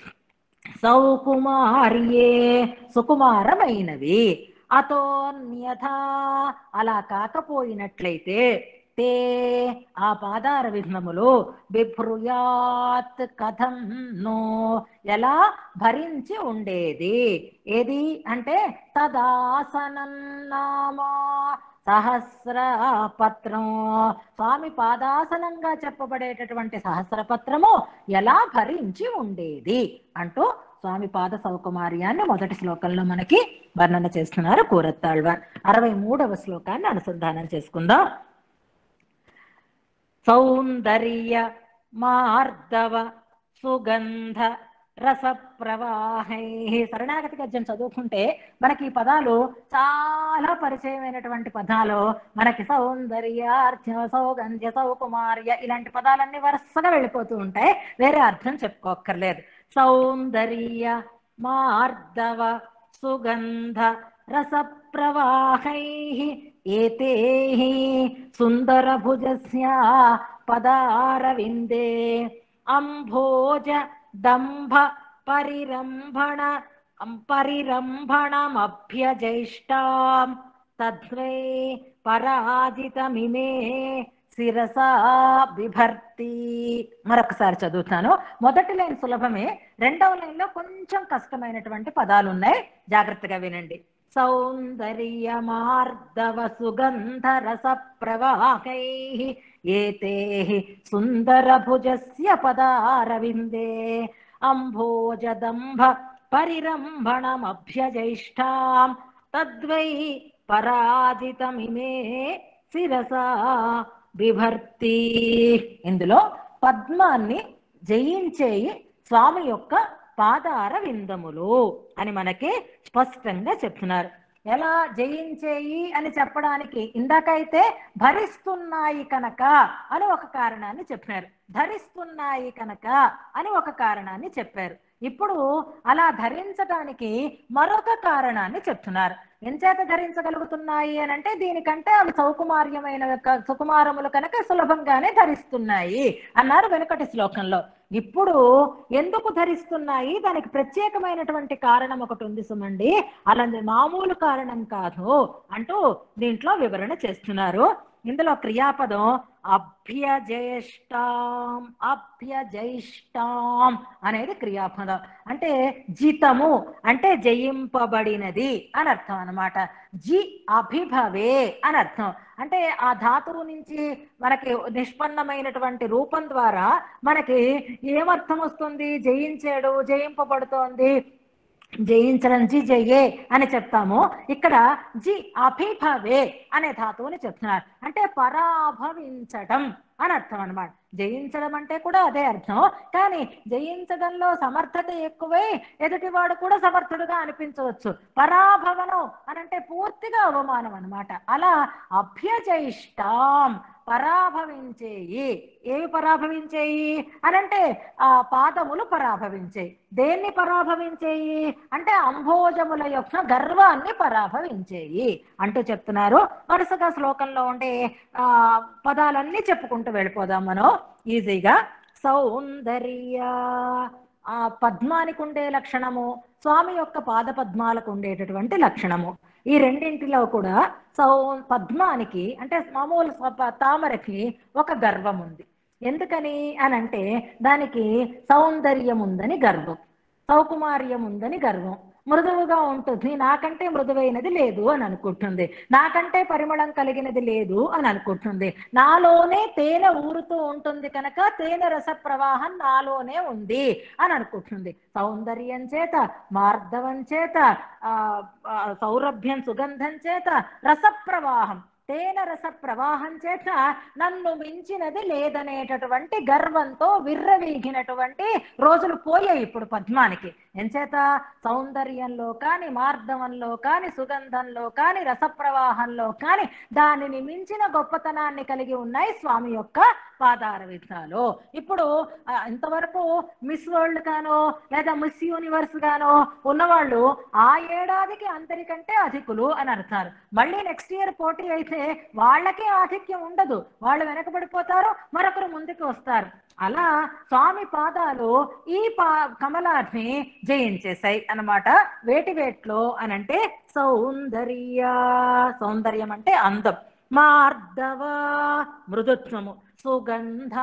Speaker 1: సౌకుమార్యే సుకుమారమైనవి అతోన్యథ అలా కాకపోయినట్లయితే తే ఆ పాదార విఘ్నములు బిభ్రుయాత్ కథం నో ఎలా భరించి ఉండేది ఏది అంటే తదాసనం నామా సహస్ర పత్రం స్వామి పాదాసనంగా చెప్పబడేటటువంటి సహస్ర పత్రము ఎలా భరించి ఉండేది అంటూ స్వామి పాద సౌకుమార్యాన్ని మొదటి శ్లోకంలో మనకి వర్ణన చేస్తున్నారు కూరత్తాళ్వాన్ అరవై మూడవ శ్లోకాన్ని అనుసంధానం చేసుకుందాం సౌందర్య మార్దవ సుగంధ రస ప్రవాహై శరణాగతి గద్యం చదువుకుంటే మనకి ఈ పదాలు చాలా పరిచయమైనటువంటి పదాలు మనకి సౌందర్య అర్ఘ్య సౌగంధ్య సౌకుమార్య ఇలాంటి పదాలన్నీ వరుసగా వెళ్ళిపోతూ ఉంటాయి వేరే అర్థం చెప్పుకోక్కర్లేదు సౌందర్య మార్దవ సుగంధ రస ప్రవాహై ఏతే సుందరభుజస్య పదారవిందే అంభోజ దంభ పరిరంభణ పరిరంభణమభ్యజైష్టాం తద్వై పరాజితమిమే శిరసా బిభర్తి మరొకసారి చదువుతాను మొదటి లైన్ సులభమే రెండవ లైన్ లో కొంచెం కష్టమైనటువంటి పదాలు ఉన్నాయి జాగ్రత్తగా వినండి సౌందర్య మార్దవ సుగంధ రస ప్రవాహై ఏతే సుందర భుజస్య పదారవిందే అంభోజదంభ పరిరంభణమభ్యజైష్టాం తద్వై పరాజితమిమే శిరసా బిభర్తి ఇందులో పద్మాన్ని జయించేయి స్వామి యొక్క పాదార విందములు అని మనకి స్పష్టంగా చెప్తున్నారు ఎలా జయించేయి అని చెప్పడానికి ఇందాకైతే భరిస్తున్నాయి కనుక అని ఒక కారణాన్ని చెప్పినారు ధరిస్తున్నాయి కనుక అని ఒక కారణాన్ని చెప్పారు ఇప్పుడు అలా ధరించడానికి మరొక కారణాన్ని చెప్తున్నారు ఎంచేత ధరించగలుగుతున్నాయి అని అంటే దీనికంటే అవి సౌకుమార్యమైన క- సుకుమారములు కనుక సులభంగానే ధరిస్తున్నాయి అన్నారు వెనుకటి శ్లోకంలో ఇప్పుడు ఎందుకు ధరిస్తున్నాయి దానికి ప్రత్యేకమైనటువంటి కారణం ఒకటి ఉంది సుమండి అలాంటి మామూలు కారణం కాదు అంటూ దీంట్లో వివరణ చేస్తున్నారు ఇందులో క్రియాపదం అభ్యజేష్టాం అభ్యజైష్టాం అనేది క్రియాపదం అంటే జితము అంటే జయింపబడినది అని అర్థం అన్నమాట జి అభిభవే అని అర్థం అంటే ఆ ధాతువు నుంచి మనకి నిష్పన్నమైనటువంటి రూపం ద్వారా మనకి ఏమర్థం వస్తుంది జయించాడు జయింపబడుతోంది జయించడం జి జయే అని చెప్తాము ఇక్కడ జి అభిభవే అనే ధాతువుని చెప్తున్నారు అంటే పరాభవించడం అని అర్థం అన్నమాట జయించడం అంటే కూడా అదే అర్థం కానీ జయించడంలో సమర్థత ఎక్కువై ఎదుటివాడు కూడా సమర్థుడుగా అనిపించవచ్చు పరాభవనం అని అంటే పూర్తిగా అవమానం అన్నమాట అలా అభ్యజయిష్టాం పరాభవించేయి ఏవి పరాభవించేయి అనంటే ఆ పాదములు పరాభవించేయి దేన్ని పరాభవించేయి అంటే అంభోజముల యొక్క గర్వాన్ని పరాభవించేయి అంటూ చెప్తున్నారు వరుసగా శ్లోకంలో ఉండే ఆ పదాలన్నీ చెప్పుకుంటూ వెళ్ళిపోదాం మనం ఈజీగా సౌందర్య ఆ పద్మానికి ఉండే లక్షణము స్వామి యొక్క పాద పద్మాలకు ఉండేటటువంటి లక్షణము ఈ రెండింటిలో కూడా సౌ పద్మానికి అంటే మామూలు స్వ- తామరకి ఒక గర్వం ఉంది ఎందుకని అని అంటే దానికి సౌందర్యం ఉందని గర్వం సౌకుమార్యం ఉందని గర్వం మృదువుగా ఉంటుంది నాకంటే మృదువైనది లేదు అని అనుకుంటుంది నాకంటే పరిమళం కలిగినది లేదు అని అనుకుంటుంది నాలోనే తేనె ఊరుతూ ఉంటుంది కనుక తేనె రస ప్రవాహం నాలోనే ఉంది అని అనుకుంటుంది సౌందర్యం చేత మార్ధవం చేత ఆ ఆ, సౌరభ్యం సుగంధం చేత రస ప్రవాహం తేన రస ప్రవాహం చేత నన్ను మించినది లేదనేటటువంటి గర్వంతో విర్రవీగినటువంటి రోజులు పోయాయి ఇప్పుడు పద్మానికి ఎంచేత సౌందర్యంలో కాని మార్ధవంలో కాని సుగంధంలో కాని రసప్రవాహంలో కాని దానిని మించిన గొప్పతనాన్ని కలిగి ఉన్నాయి స్వామి యొక్క పాదార విధాలు ఇప్పుడు ఆ, ఇంతవరకు మిస్ వరల్డ్ గానో లేదా మిస్ యూనివర్స్ గానో ఉన్నవాళ్ళు ఆ ఏడాదికి అందరికంటే అధికులు అని అర్థారు మళ్ళీ నెక్స్ట్ ఇయర్ పోటీ అయితే వాళ్ళకే ఆధిక్యం ఉండదు వాళ్ళు వెనకబడిపోతారు మరొకరు ముందుకు వస్తారు అలా స్వామి పాదాలు ఈ పా కమలాన్ని జయించేశాయి అన్నమాట వేటి వేట్లో అనంటే సౌందర్య సౌందర్యం అంటే అందం మార్ధవ మృదుత్వము సుగంధ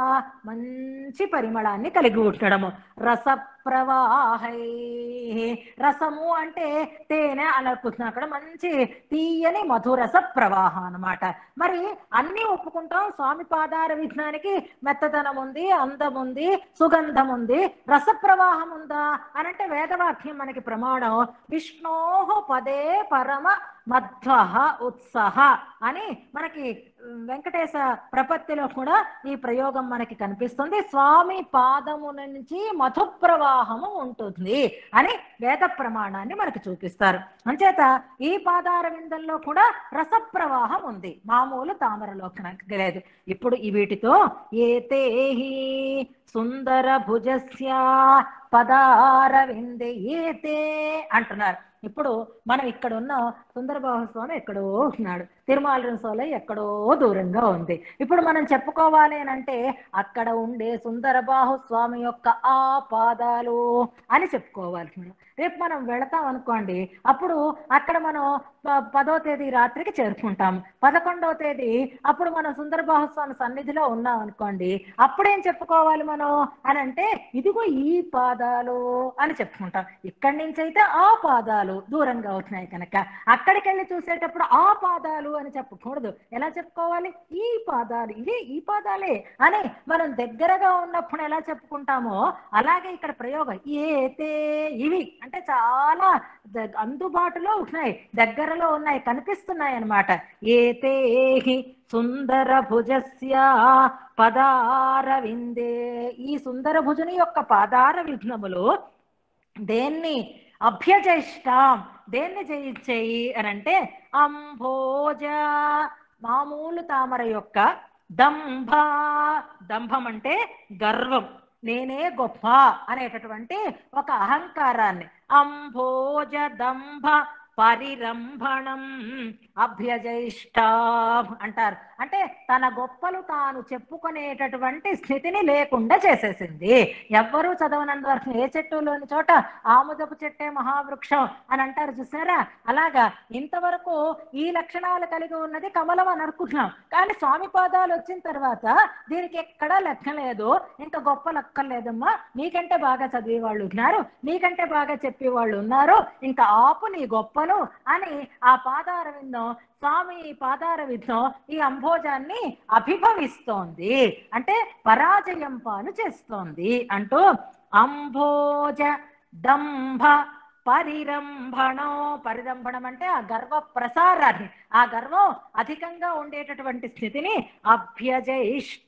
Speaker 1: మంచి పరిమళాన్ని కలిగి ఉండడము రస ప్రవాహై రసము అంటే తేనె అనుకుంటున్నాం అక్కడ మంచి తీయని మధురస ప్రవాహం అన్నమాట మరి అన్ని ఒప్పుకుంటాం స్వామి పాదార విజ్ఞానికి మెత్తదనం ఉంది అందం ఉంది సుగంధం ఉంది రస ప్రవాహం ఉందా అనంటే వేదవాక్యం మనకి ప్రమాణం విష్ణోహ పదే పరమ మధ్వ ఉత్సహ అని మనకి వెంకటేశ ప్రపత్తిలో కూడా ఈ ప్రయోగం మనకి కనిపిస్తుంది స్వామి పాదము నుంచి మధు ప్రవాహము ఉంటుంది అని వేద ప్రమాణాన్ని మనకి చూపిస్తారు అంచేత ఈ పాదార విందంలో కూడా రస ప్రవాహం ఉంది మామూలు తామరలో కనుక లేదు ఇప్పుడు ఈ వీటితో ఏతేహి సుందర భుజస్య పదార విందే ఏతే అంటున్నారు ఇప్పుడు మనం ఇక్కడ ఉన్న సుందరబాహు స్వామి ఎక్కడో ఉన్నాడు తిరుమాల స్వామి ఎక్కడో దూరంగా ఉంది ఇప్పుడు మనం చెప్పుకోవాలి అని అంటే అక్కడ ఉండే సుందరబాహు స్వామి యొక్క ఆ పాదాలు అని చెప్పుకోవాలి మనం రేపు మనం వెళతాం అనుకోండి అప్పుడు అక్కడ మనం ప- పదో తేదీ రాత్రికి చేరుకుంటాం పదకొండవ తేదీ అప్పుడు మనం సుందరబాహు స్వామి సన్నిధిలో ఉన్నాం అనుకోండి అప్పుడేం చెప్పుకోవాలి మనం అని అంటే ఇదిగో ఈ పాదాలు అని చెప్పుకుంటాం ఇక్కడి నుంచి అయితే ఆ పాదాలు దూరంగా అవుతున్నాయి కనుక అక్కడికి వెళ్ళి చూసేటప్పుడు ఆ పాదాలు అని చెప్పకూడదు ఎలా చెప్పుకోవాలి ఈ పాదాలు ఇవి ఈ పాదాలే అని మనం దగ్గరగా ఉన్నప్పుడు ఎలా చెప్పుకుంటామో అలాగే ఇక్కడ ప్రయోగం ఏతే ఇవి అంటే చాలా ద- అందుబాటులో ఉన్నాయి దగ్గరలో ఉన్నాయి కనిపిస్తున్నాయి అన్నమాట ఏతే సుందర భుజస్య పదార విందే ఈ సుందర భుజుని యొక్క పాదార విఘ్నములు దేన్ని అభ్యజయిష్టాం దేన్ని జయించేయి అని అంటే అంభోజ మామూలు తామర యొక్క దంభ దంభం అంటే గర్వం నేనే గొప్ప అనేటటువంటి ఒక అహంకారాన్ని అంభోజ దంభ పరిరంభణం అభ్యజయిష్టాం అంటారు అంటే తన గొప్పలు తాను చెప్పుకునేటటువంటి స్థితిని లేకుండా చేసేసింది ఎవ్వరూ చదవనంత వరకు ఏ చెట్టులోని చోట ఆముదపు చెట్టే మహావృక్షం అని అంటారు చూసారా అలాగా ఇంతవరకు ఈ లక్షణాలు కలిగి ఉన్నది కమలం అని అనుకుంటున్నాం కానీ స్వామి పాదాలు వచ్చిన తర్వాత దీనికి ఎక్కడా లెక్క లేదు ఇంకా గొప్ప లెక్కలేదమ్మా నీకంటే బాగా చదివే వాళ్ళు ఉన్నారు నీకంటే బాగా చెప్పే వాళ్ళు ఉన్నారు ఇంకా ఆపు నీ గొప్పలు అని ఆ పాదార విందం స్వామి పాదార విందం ఈ అంభోజాన్ని అభిభవిస్తోంది అంటే పరాజయం పాలు చేస్తోంది అంటూ అంభోజ దంభ పరిరంభణం పరిరంభణం అంటే ఆ గర్వ ప్రసారాన్ని ఆ గర్వం అధికంగా ఉండేటటువంటి స్థితిని అభ్యజయిష్ట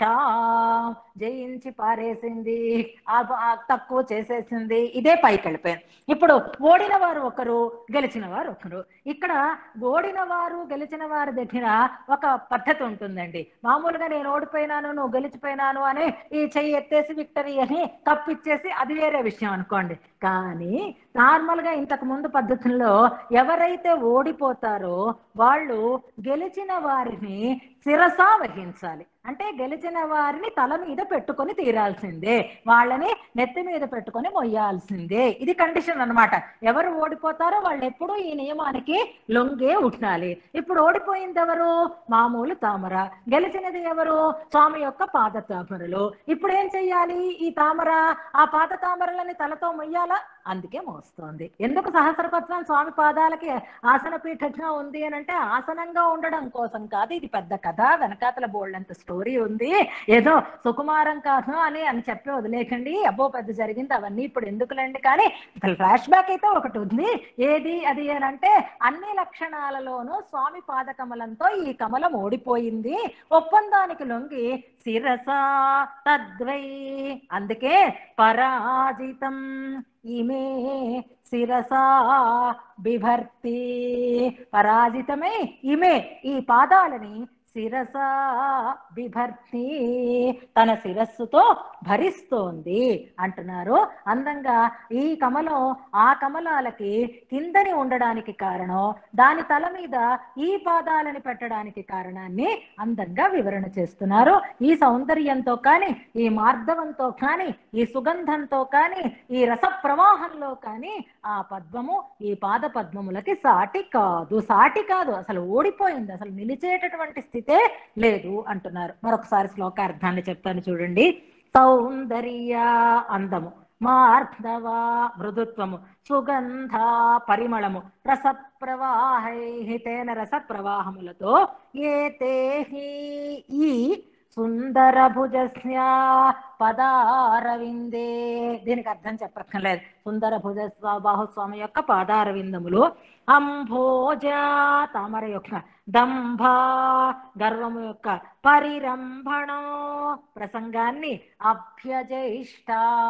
Speaker 1: జయించి పారేసింది ఆ ఆ తక్కువ చేసేసింది ఇదే పైకి వెళ్ళిపోయింది ఇప్పుడు ఓడిన వారు ఒకరు గెలిచిన వారు ఒకరు ఇక్కడ ఓడిన వారు గెలిచిన వారి దగ్గర ఒక పద్ధతి ఉంటుందండి మామూలుగా నేను ఓడిపోయినాను నువ్వు గెలిచిపోయినాను అని ఈ చెయ్యి ఎత్తేసి విక్టరీ అని కప్పిచ్చేసి అది వేరే విషయం అనుకోండి కానీ నార్మల్ గా ఇంతకు ముందు పద్ధతుల్లో ఎవరైతే ఓడిపోతారో వాళ్ళు గెలిచిన వారిని శిరసా వహించాలి అంటే గెలిచిన వారిని తల మీద పెట్టుకొని తీరాల్సిందే వాళ్ళని నెత్తి మీద పెట్టుకొని మొయ్యాల్సిందే ఇది కండిషన్ అన్నమాట ఎవరు ఓడిపోతారో వాళ్ళు ఎప్పుడూ ఈ నియమానికి లొంగే ఉండాలి ఇప్పుడు ఓడిపోయింది ఎవరు మామూలు తామర గెలిచినది ఎవరు స్వామి యొక్క పాద తామరలు ఇప్పుడు ఏం చెయ్యాలి ఈ తామర ఆ పాద తామరలని తలతో మొయ్యాలా అందుకే మోస్తోంది ఎందుకు సహస్రపత్రం స్వామి పాదాలకి ఆసన పీఠంగా ఉంది అని అంటే ఆసనంగా ఉండడం కోసం కాదు ఇది పెద్ద కథ వెనకాతల బోల్డంత స్టోరీ ఉంది ఏదో సుకుమారం కాదు అని అని చెప్పి వదిలేకండి అబ్బో పెద్ద జరిగింది అవన్నీ ఇప్పుడు ఎందుకులేండి కానీ ఫ్లాష్ బ్యాక్ అయితే ఒకటి ఉంది ఏది అది అని అంటే అన్ని లక్షణాలలోనూ స్వామి పాదకమలంతో ఈ కమలం ఓడిపోయింది ఒప్పందానికి లొంగి శిరస తద్వై అందుకే పరాజితం ఇమే శిరసా బిభర్తి పరాజితమే ఇమే ఈ పాదాలని శిరసా బిభర్తి తన శిరస్సుతో భరిస్తోంది అంటున్నారు అందంగా ఈ కమలం ఆ కమలాలకి కిందని ఉండడానికి కారణం దాని తల మీద ఈ పాదాలని పెట్టడానికి కారణాన్ని అందంగా వివరణ చేస్తున్నారు ఈ సౌందర్యంతో కానీ ఈ మార్ధవంతో కానీ ఈ సుగంధంతో కానీ ఈ రస ప్రవాహంలో కానీ ఆ పద్మము ఈ పాద పద్మములకి సాటి కాదు సాటి కాదు అసలు ఓడిపోయింది అసలు నిలిచేటటువంటి స్థితే లేదు అంటున్నారు మరొకసారి శ్లోకార్థాన్ని చెప్తాను చూడండి సౌందర్య అందము మార్ధవ మృదుత్వము సుగంధ పరిమళము రస ప్రవాహై తేన రస ప్రవాహములతో ఏ తేహి ఈ సుందర భుజస్య పదారవిందే దీనికి అర్థం చెప్పక్కర్లేదు సుందర భుజ బాహుస్వామి యొక్క పాదారవిందములు అంభోజ తామర యొక్క దంభ గర్వము యొక్క పరిరంభణం ప్రసంగాన్ని అభ్యజయిష్ట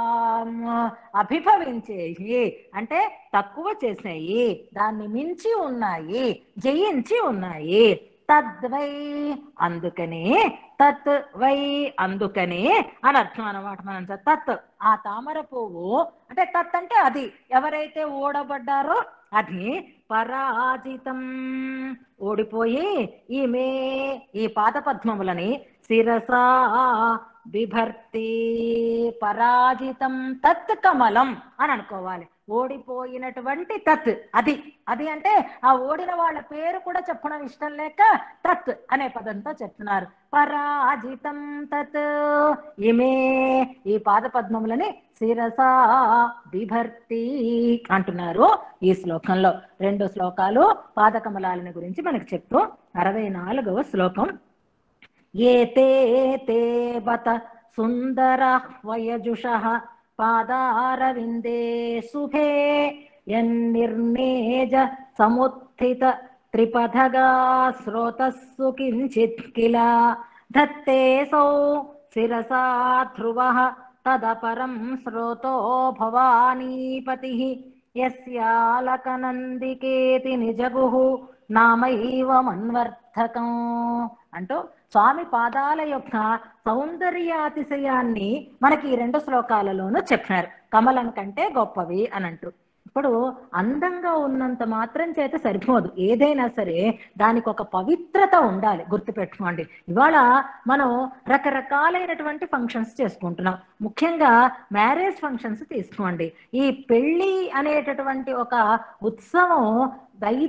Speaker 1: అభిభవించేయి అంటే తక్కువ చేసాయి దాన్ని మించి ఉన్నాయి జయించి ఉన్నాయి తద్వై అందుకనే తత్ వై అందుకనే అని అర్థం అనమాట మనం చ- తత్ ఆ తామర పువ్వు అంటే తత్ అంటే అది ఎవరైతే ఓడబడ్డారో అది పరాజితం ఓడిపోయి ఈమె ఈ పాద పద్మములని శిరసా బిభర్తి పరాజితం తత్ కమలం అని అనుకోవాలి ఓడిపోయినటువంటి తత్ అది అది అంటే ఆ ఓడిన వాళ్ళ పేరు కూడా చెప్పడం ఇష్టం లేక తత్ అనే పదంతో చెప్తున్నారు పరాజితం తత్ ఇమే ఈ పాద పద్మములని శిరసా బిభర్తి అంటున్నారు ఈ శ్లోకంలో రెండు శ్లోకాలు పాదకమలాలని గురించి మనకు చెప్తూ అరవై నాలుగవ శ్లోకం ఏతే తే బత సుందర వయజుష పాదారవిందే శుభే యన్నిర్నేజ సముత్థిత త్రిపథగా స్రోతస్సు కించిత్ కిల ధత్తే సౌ శిరసా ధ్రువ తదపరం స్రోతో భవానీపతి యస్యాలకనందికేతి నిజగుః నామైవ మన్వర్థకం అంటూ స్వామి పాదాల యొక్క సౌందర్యాతిశయాన్ని మనకి ఈ రెండు శ్లోకాలలోనూ చెప్పినారు కమలం కంటే గొప్పవి అని అంటూ ఇప్పుడు అందంగా ఉన్నంత మాత్రం చేత సరిపోదు ఏదైనా సరే దానికి ఒక పవిత్రత ఉండాలి గుర్తుపెట్టుకోండి ఇవాళ మనం రకరకాలైనటువంటి ఫంక్షన్స్ చేసుకుంటున్నాం ముఖ్యంగా మ్యారేజ్ ఫంక్షన్స్ తీసుకోండి ఈ పెళ్లి అనేటటువంటి ఒక ఉత్సవం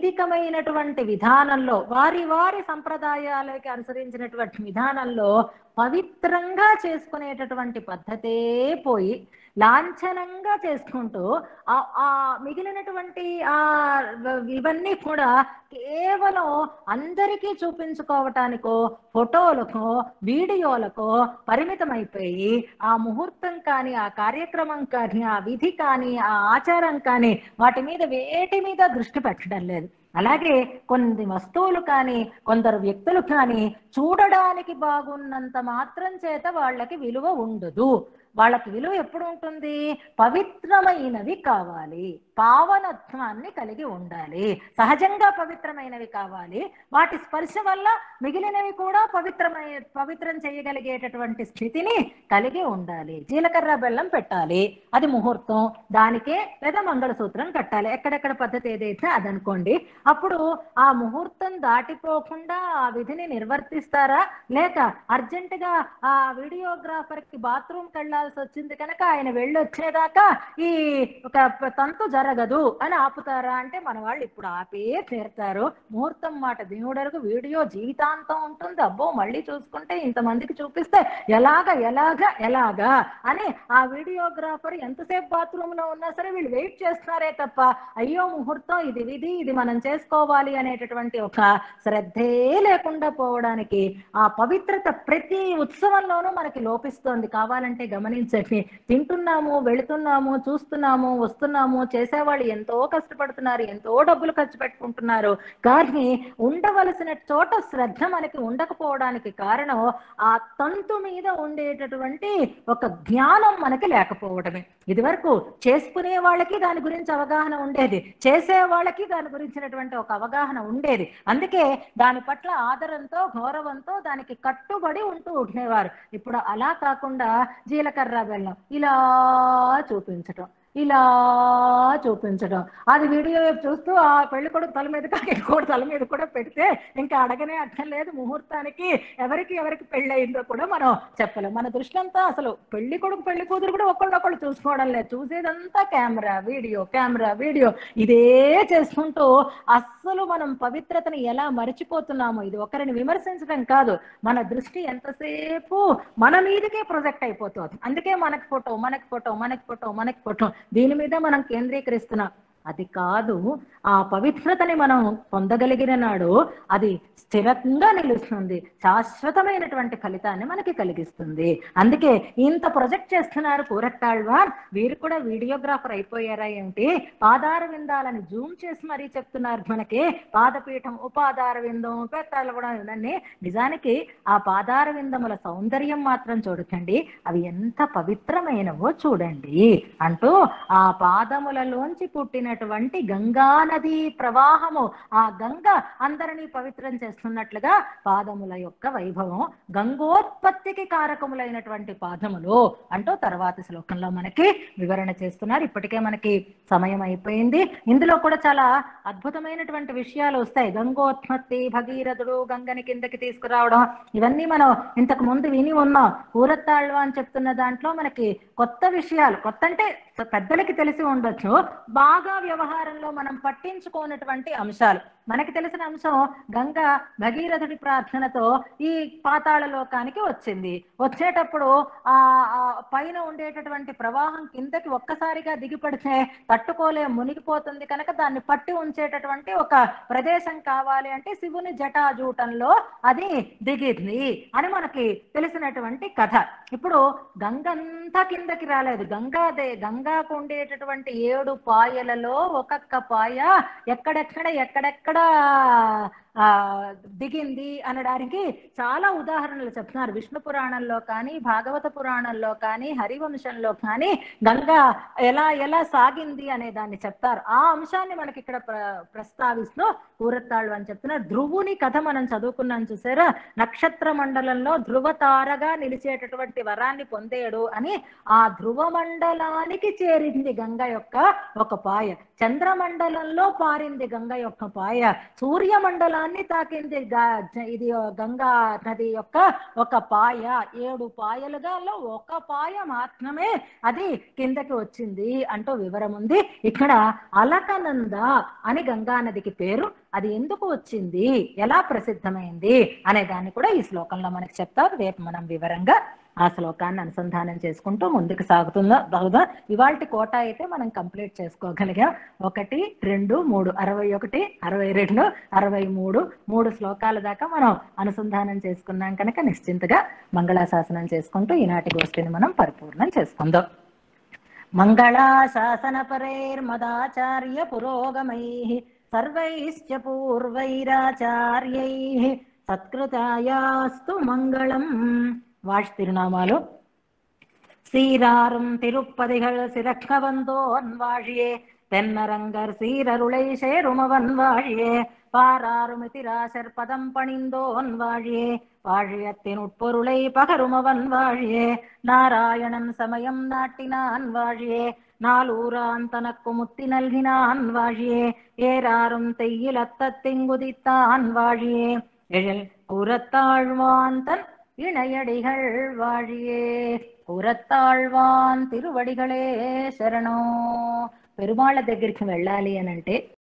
Speaker 1: వైదికమైనటువంటి విధానంలో వారి వారి సంప్రదాయాలకి అనుసరించినటువంటి విధానంలో పవిత్రంగా చేసుకునేటటువంటి పద్ధతే పోయి లాంఛనంగా చేసుకుంటూ ఆ ఆ మిగిలినటువంటి ఆ ఇవన్నీ కూడా కేవలం అందరికీ చూపించుకోవటానికో ఫోటోలకో వీడియోలకో పరిమితమైపోయి ఆ ముహూర్తం కానీ ఆ కార్యక్రమం కానీ ఆ విధి కానీ ఆ ఆచారం కానీ వాటి మీద వేటి మీద దృష్టి పెట్టడం లేదు అలాగే కొన్ని వస్తువులు కానీ కొందరు వ్యక్తులు కానీ చూడడానికి బాగున్నంత మాత్రం చేత వాళ్ళకి విలువ ఉండదు వాళ్ళకి విలువ ఎప్పుడు ఉంటుంది పవిత్రమైనవి కావాలి పావనత్వాన్ని కలిగి ఉండాలి సహజంగా పవిత్రమైనవి కావాలి వాటి స్పర్శ వల్ల మిగిలినవి కూడా పవిత్రమై పవిత్రం చేయగలిగేటటువంటి స్థితిని కలిగి ఉండాలి జీలకర్ర బెల్లం పెట్టాలి అది ముహూర్తం దానికే లేదా మంగళసూత్రం కట్టాలి ఎక్కడెక్కడ పద్ధతి ఏదైతే అది అనుకోండి అప్పుడు ఆ ముహూర్తం దాటిపోకుండా ఆ విధిని నిర్వర్తిస్తారా లేక అర్జెంటుగా ఆ వీడియోగ్రాఫర్ కి బాత్రూమ్ వెళ్ళాల్సి వచ్చింది కనుక ఆయన వెళ్ళి వచ్చేదాకా ఈ ఒక తంతు జరగదు అని ఆపుతారా అంటే మన వాళ్ళు ఇప్పుడు ఆపే తీరుతారు ముహూర్తం మాట దేవుడరకు వీడియో జీవితాంతం ఉంటుంది అబ్బో మళ్ళీ చూసుకుంటే ఇంతమందికి చూపిస్తే ఎలాగ ఎలాగ ఎలాగా అని ఆ వీడియోగ్రాఫర్ ఎంతసేపు బాత్రూమ్ లో ఉన్నా సరే వీళ్ళు వెయిట్ చేస్తున్నారే తప్ప అయ్యో ముహూర్తం ఇది విధి ఇది మనం చేసుకోవాలి అనేటటువంటి ఒక శ్రద్ధే లేకుండా పోవడానికి ఆ పవిత్రత ప్రతి ఉత్సవంలోనూ మనకి లోపిస్తోంది కావాలంటే గమనించండి తింటున్నాము వెళుతున్నాము చూస్తున్నాము వస్తున్నాము చేసేవాళ్ళు ఎంతో కష్టపడుతున్నారు ఎంతో డబ్బులు ఖర్చు పెట్టుకుంటున్నారు కానీ ఉండవలసిన చోట శ్రద్ధ మనకి ఉండకపోవడానికి కారణం ఆ తంతు మీద ఉండేటటువంటి ఒక జ్ఞానం మనకి లేకపోవడమే ఇదివరకు చేసుకునే వాళ్ళకి దాని గురించి అవగాహన ఉండేది చేసే వాళ్ళకి దాని గురించినటువంటి ఒక అవగాహన ఉండేది అందుకే దాని పట్ల ఆదరంతో గౌరవంతో దానికి కట్టుబడి ఉంటూ ఉండేవారు ఇప్పుడు అలా కాకుండా జీలకర్ర బెల్లం ఇలా చూపించటం ఇలా చూపించడం అది వీడియో చూస్తూ ఆ పెళ్లి కొడుకు తల మీద కాక ఇంకోటి తల మీద కూడా పెడితే ఇంకా అడగనే అర్థం లేదు ముహూర్తానికి ఎవరికి ఎవరికి పెళ్లి అయిందో కూడా మనం చెప్పలేం మన దృష్టి అంతా అసలు పెళ్లి కొడుకు పెళ్లి కూతురు కూడా ఒకళ్ళొకళ్ళు చూసుకోవడం లేదు చూసేదంతా కెమెరా వీడియో కెమెరా వీడియో ఇదే చేసుకుంటూ అస్సలు మనం పవిత్రతని ఎలా మర్చిపోతున్నామో ఇది ఒకరిని విమర్శించడం కాదు మన దృష్టి ఎంతసేపు మన మీదకే ప్రొజెక్ట్ అయిపోతుంది అందుకే మనకి ఫోటో మనకి ఫోటో మనకి ఫోటో మనకి ఫోటో దీని మీద మనం కేంద్రీకరిస్తున్నాం అది కాదు ఆ పవిత్రతని మనం పొందగలిగిన నాడు అది స్థిరంగా నిలుస్తుంది శాశ్వతమైనటువంటి ఫలితాన్ని మనకి కలిగిస్తుంది అందుకే ఇంత ప్రొజెక్ట్ చేస్తున్నారు కూరత్తాళ్వాన్ వీరు కూడా వీడియోగ్రాఫర్ అయిపోయారా ఏంటి పాదార విందాలని జూమ్ చేసి మరీ చెప్తున్నారు మనకి పాదపీఠం ఉపాదార విందం పెత్తాలు కూడా ఇవన్నీ నిజానికి ఆ పాదార విందముల సౌందర్యం మాత్రం చూడకండి అవి ఎంత పవిత్రమైనవో చూడండి అంటూ ఆ పాదములలోంచి పుట్టినటువంటి గంగా నది ప్రవాహము ఆ గంగ అందరినీ పవిత్రం చేస్తున్నట్లుగా పాదముల యొక్క వైభవం గంగోత్పత్తికి కారకములైనటువంటి పాదములు అంటూ తర్వాతి శ్లోకంలో మనకి వివరణ చేస్తున్నారు ఇప్పటికే మనకి సమయం అయిపోయింది ఇందులో కూడా చాలా అద్భుతమైనటువంటి విషయాలు వస్తాయి గంగోత్పత్తి భగీరథుడు గంగని కిందకి తీసుకురావడం ఇవన్నీ మనం ఇంతకు ముందు విని ఉన్నాం ఊరత్తాళ్ళు అని చెప్తున్న దాంట్లో మనకి కొత్త విషయాలు కొత్త అంటే పెద్దలకి తెలిసి ఉండొచ్చు బాగా వ్యవహారంలో మనం పట్టించుకోనటువంటి అంశాలు మనకి తెలిసిన అంశం గంగ భగీరథుడి ప్రార్థనతో ఈ పాతాళ లోకానికి వచ్చింది వచ్చేటప్పుడు ఆ ఆ పైన ఉండేటటువంటి ప్రవాహం కిందకి ఒక్కసారిగా దిగిపడితే తట్టుకోలే మునిగిపోతుంది కనుక దాన్ని పట్టి ఉంచేటటువంటి ఒక ప్రదేశం కావాలి అంటే శివుని జటాజూటంలో అది దిగింది అని మనకి తెలిసినటువంటి కథ ఇప్పుడు గంగంతా కిందకి రాలేదు గంగాదే గంగాకు ఉండేటటువంటి ఏడు పాయలలో ఒక్కొక్క పాయ ఎక్కడెక్కడ ఎక్కడెక్కడ ఆ దిగింది అనడానికి చాలా ఉదాహరణలు చెప్తున్నారు విష్ణు పురాణంలో కానీ భాగవత పురాణంలో కానీ హరివంశంలో కానీ గంగా ఎలా ఎలా సాగింది అనే దాన్ని చెప్తారు ఆ అంశాన్ని మనకి ఇక్కడ ప్ర ప్రస్తావిస్తూ కూరత్తాళ్ళు అని చెప్తున్నారు ధ్రువుని కథ మనం చదువుకున్నాం చూసారా నక్షత్ర మండలంలో ధ్రువ తారగా నిలిచేటటువంటి వరాన్ని పొందేడు అని ఆ ధ్రువ మండలానికి చేరింది గంగ యొక్క ఒక పాయ చంద్రమండలంలో పారింది గంగ యొక్క పాయ సూర్య మండలానికి జలాన్ని తాకింది గా- ఇది గంగా నది యొక్క ఒక పాయ ఏడు పాయలుగా ఒక పాయ మాత్రమే అది కిందకి వచ్చింది అంటూ వివరం ఉంది ఇక్కడ అలకనంద అని గంగా నదికి పేరు అది ఎందుకు వచ్చింది ఎలా ప్రసిద్ధమైంది అనే దాన్ని కూడా ఈ శ్లోకంలో మనకి చెప్తారు రేపు మనం వివరంగా ఆ శ్లోకాన్ని అనుసంధానం చేసుకుంటూ ముందుకు సాగుతుందా బాగుదా ఇవాళ కోట అయితే మనం కంప్లీట్ చేసుకోగలిగాం ఒకటి రెండు మూడు అరవై ఒకటి అరవై రెండు అరవై మూడు మూడు శ్లోకాల దాకా మనం అనుసంధానం చేసుకున్నాం కనుక నిశ్చింతగా మంగళాశాసనం చేసుకుంటూ ఈనాటి గోష్ఠిని మనం పరిపూర్ణం చేసుకుందాం మంగళాశాసన పరైర్మదాచార్య పురోగమై సర్వైశ్చ పూర్వైరాచార్యై సత్కృతాయాస్తు మంగళం వాష్ తిరునామాలు சீராரும் திருப்பதிகள் சிறக்க வந்தோன் வாழியே தென்னரங்கர் சீரருளை சேருமவன் வாழியே பாராருமிதிராசர் பதம் பணிந்தோன் வாழியே வாழியத்தின் உட்பொருளை பகருமவன் வாழியே நாராயணன் சமயம் நாட்டினான் வாழியே நாளூரான் தனக்கு முத்தி நல்கினான் வாழியே ஏராரும் தெய்யில் அத்தத்திங்குதித்தான் வாழியே எழில் புறத்தாழ்வான் தன் இணையடிகள் வாழியே పురత్తాళ్వాన్ తిరువడిగలే శరణం పెరుమాళ్ళ దగ్గరికి వెళ్ళాలి అని అంటే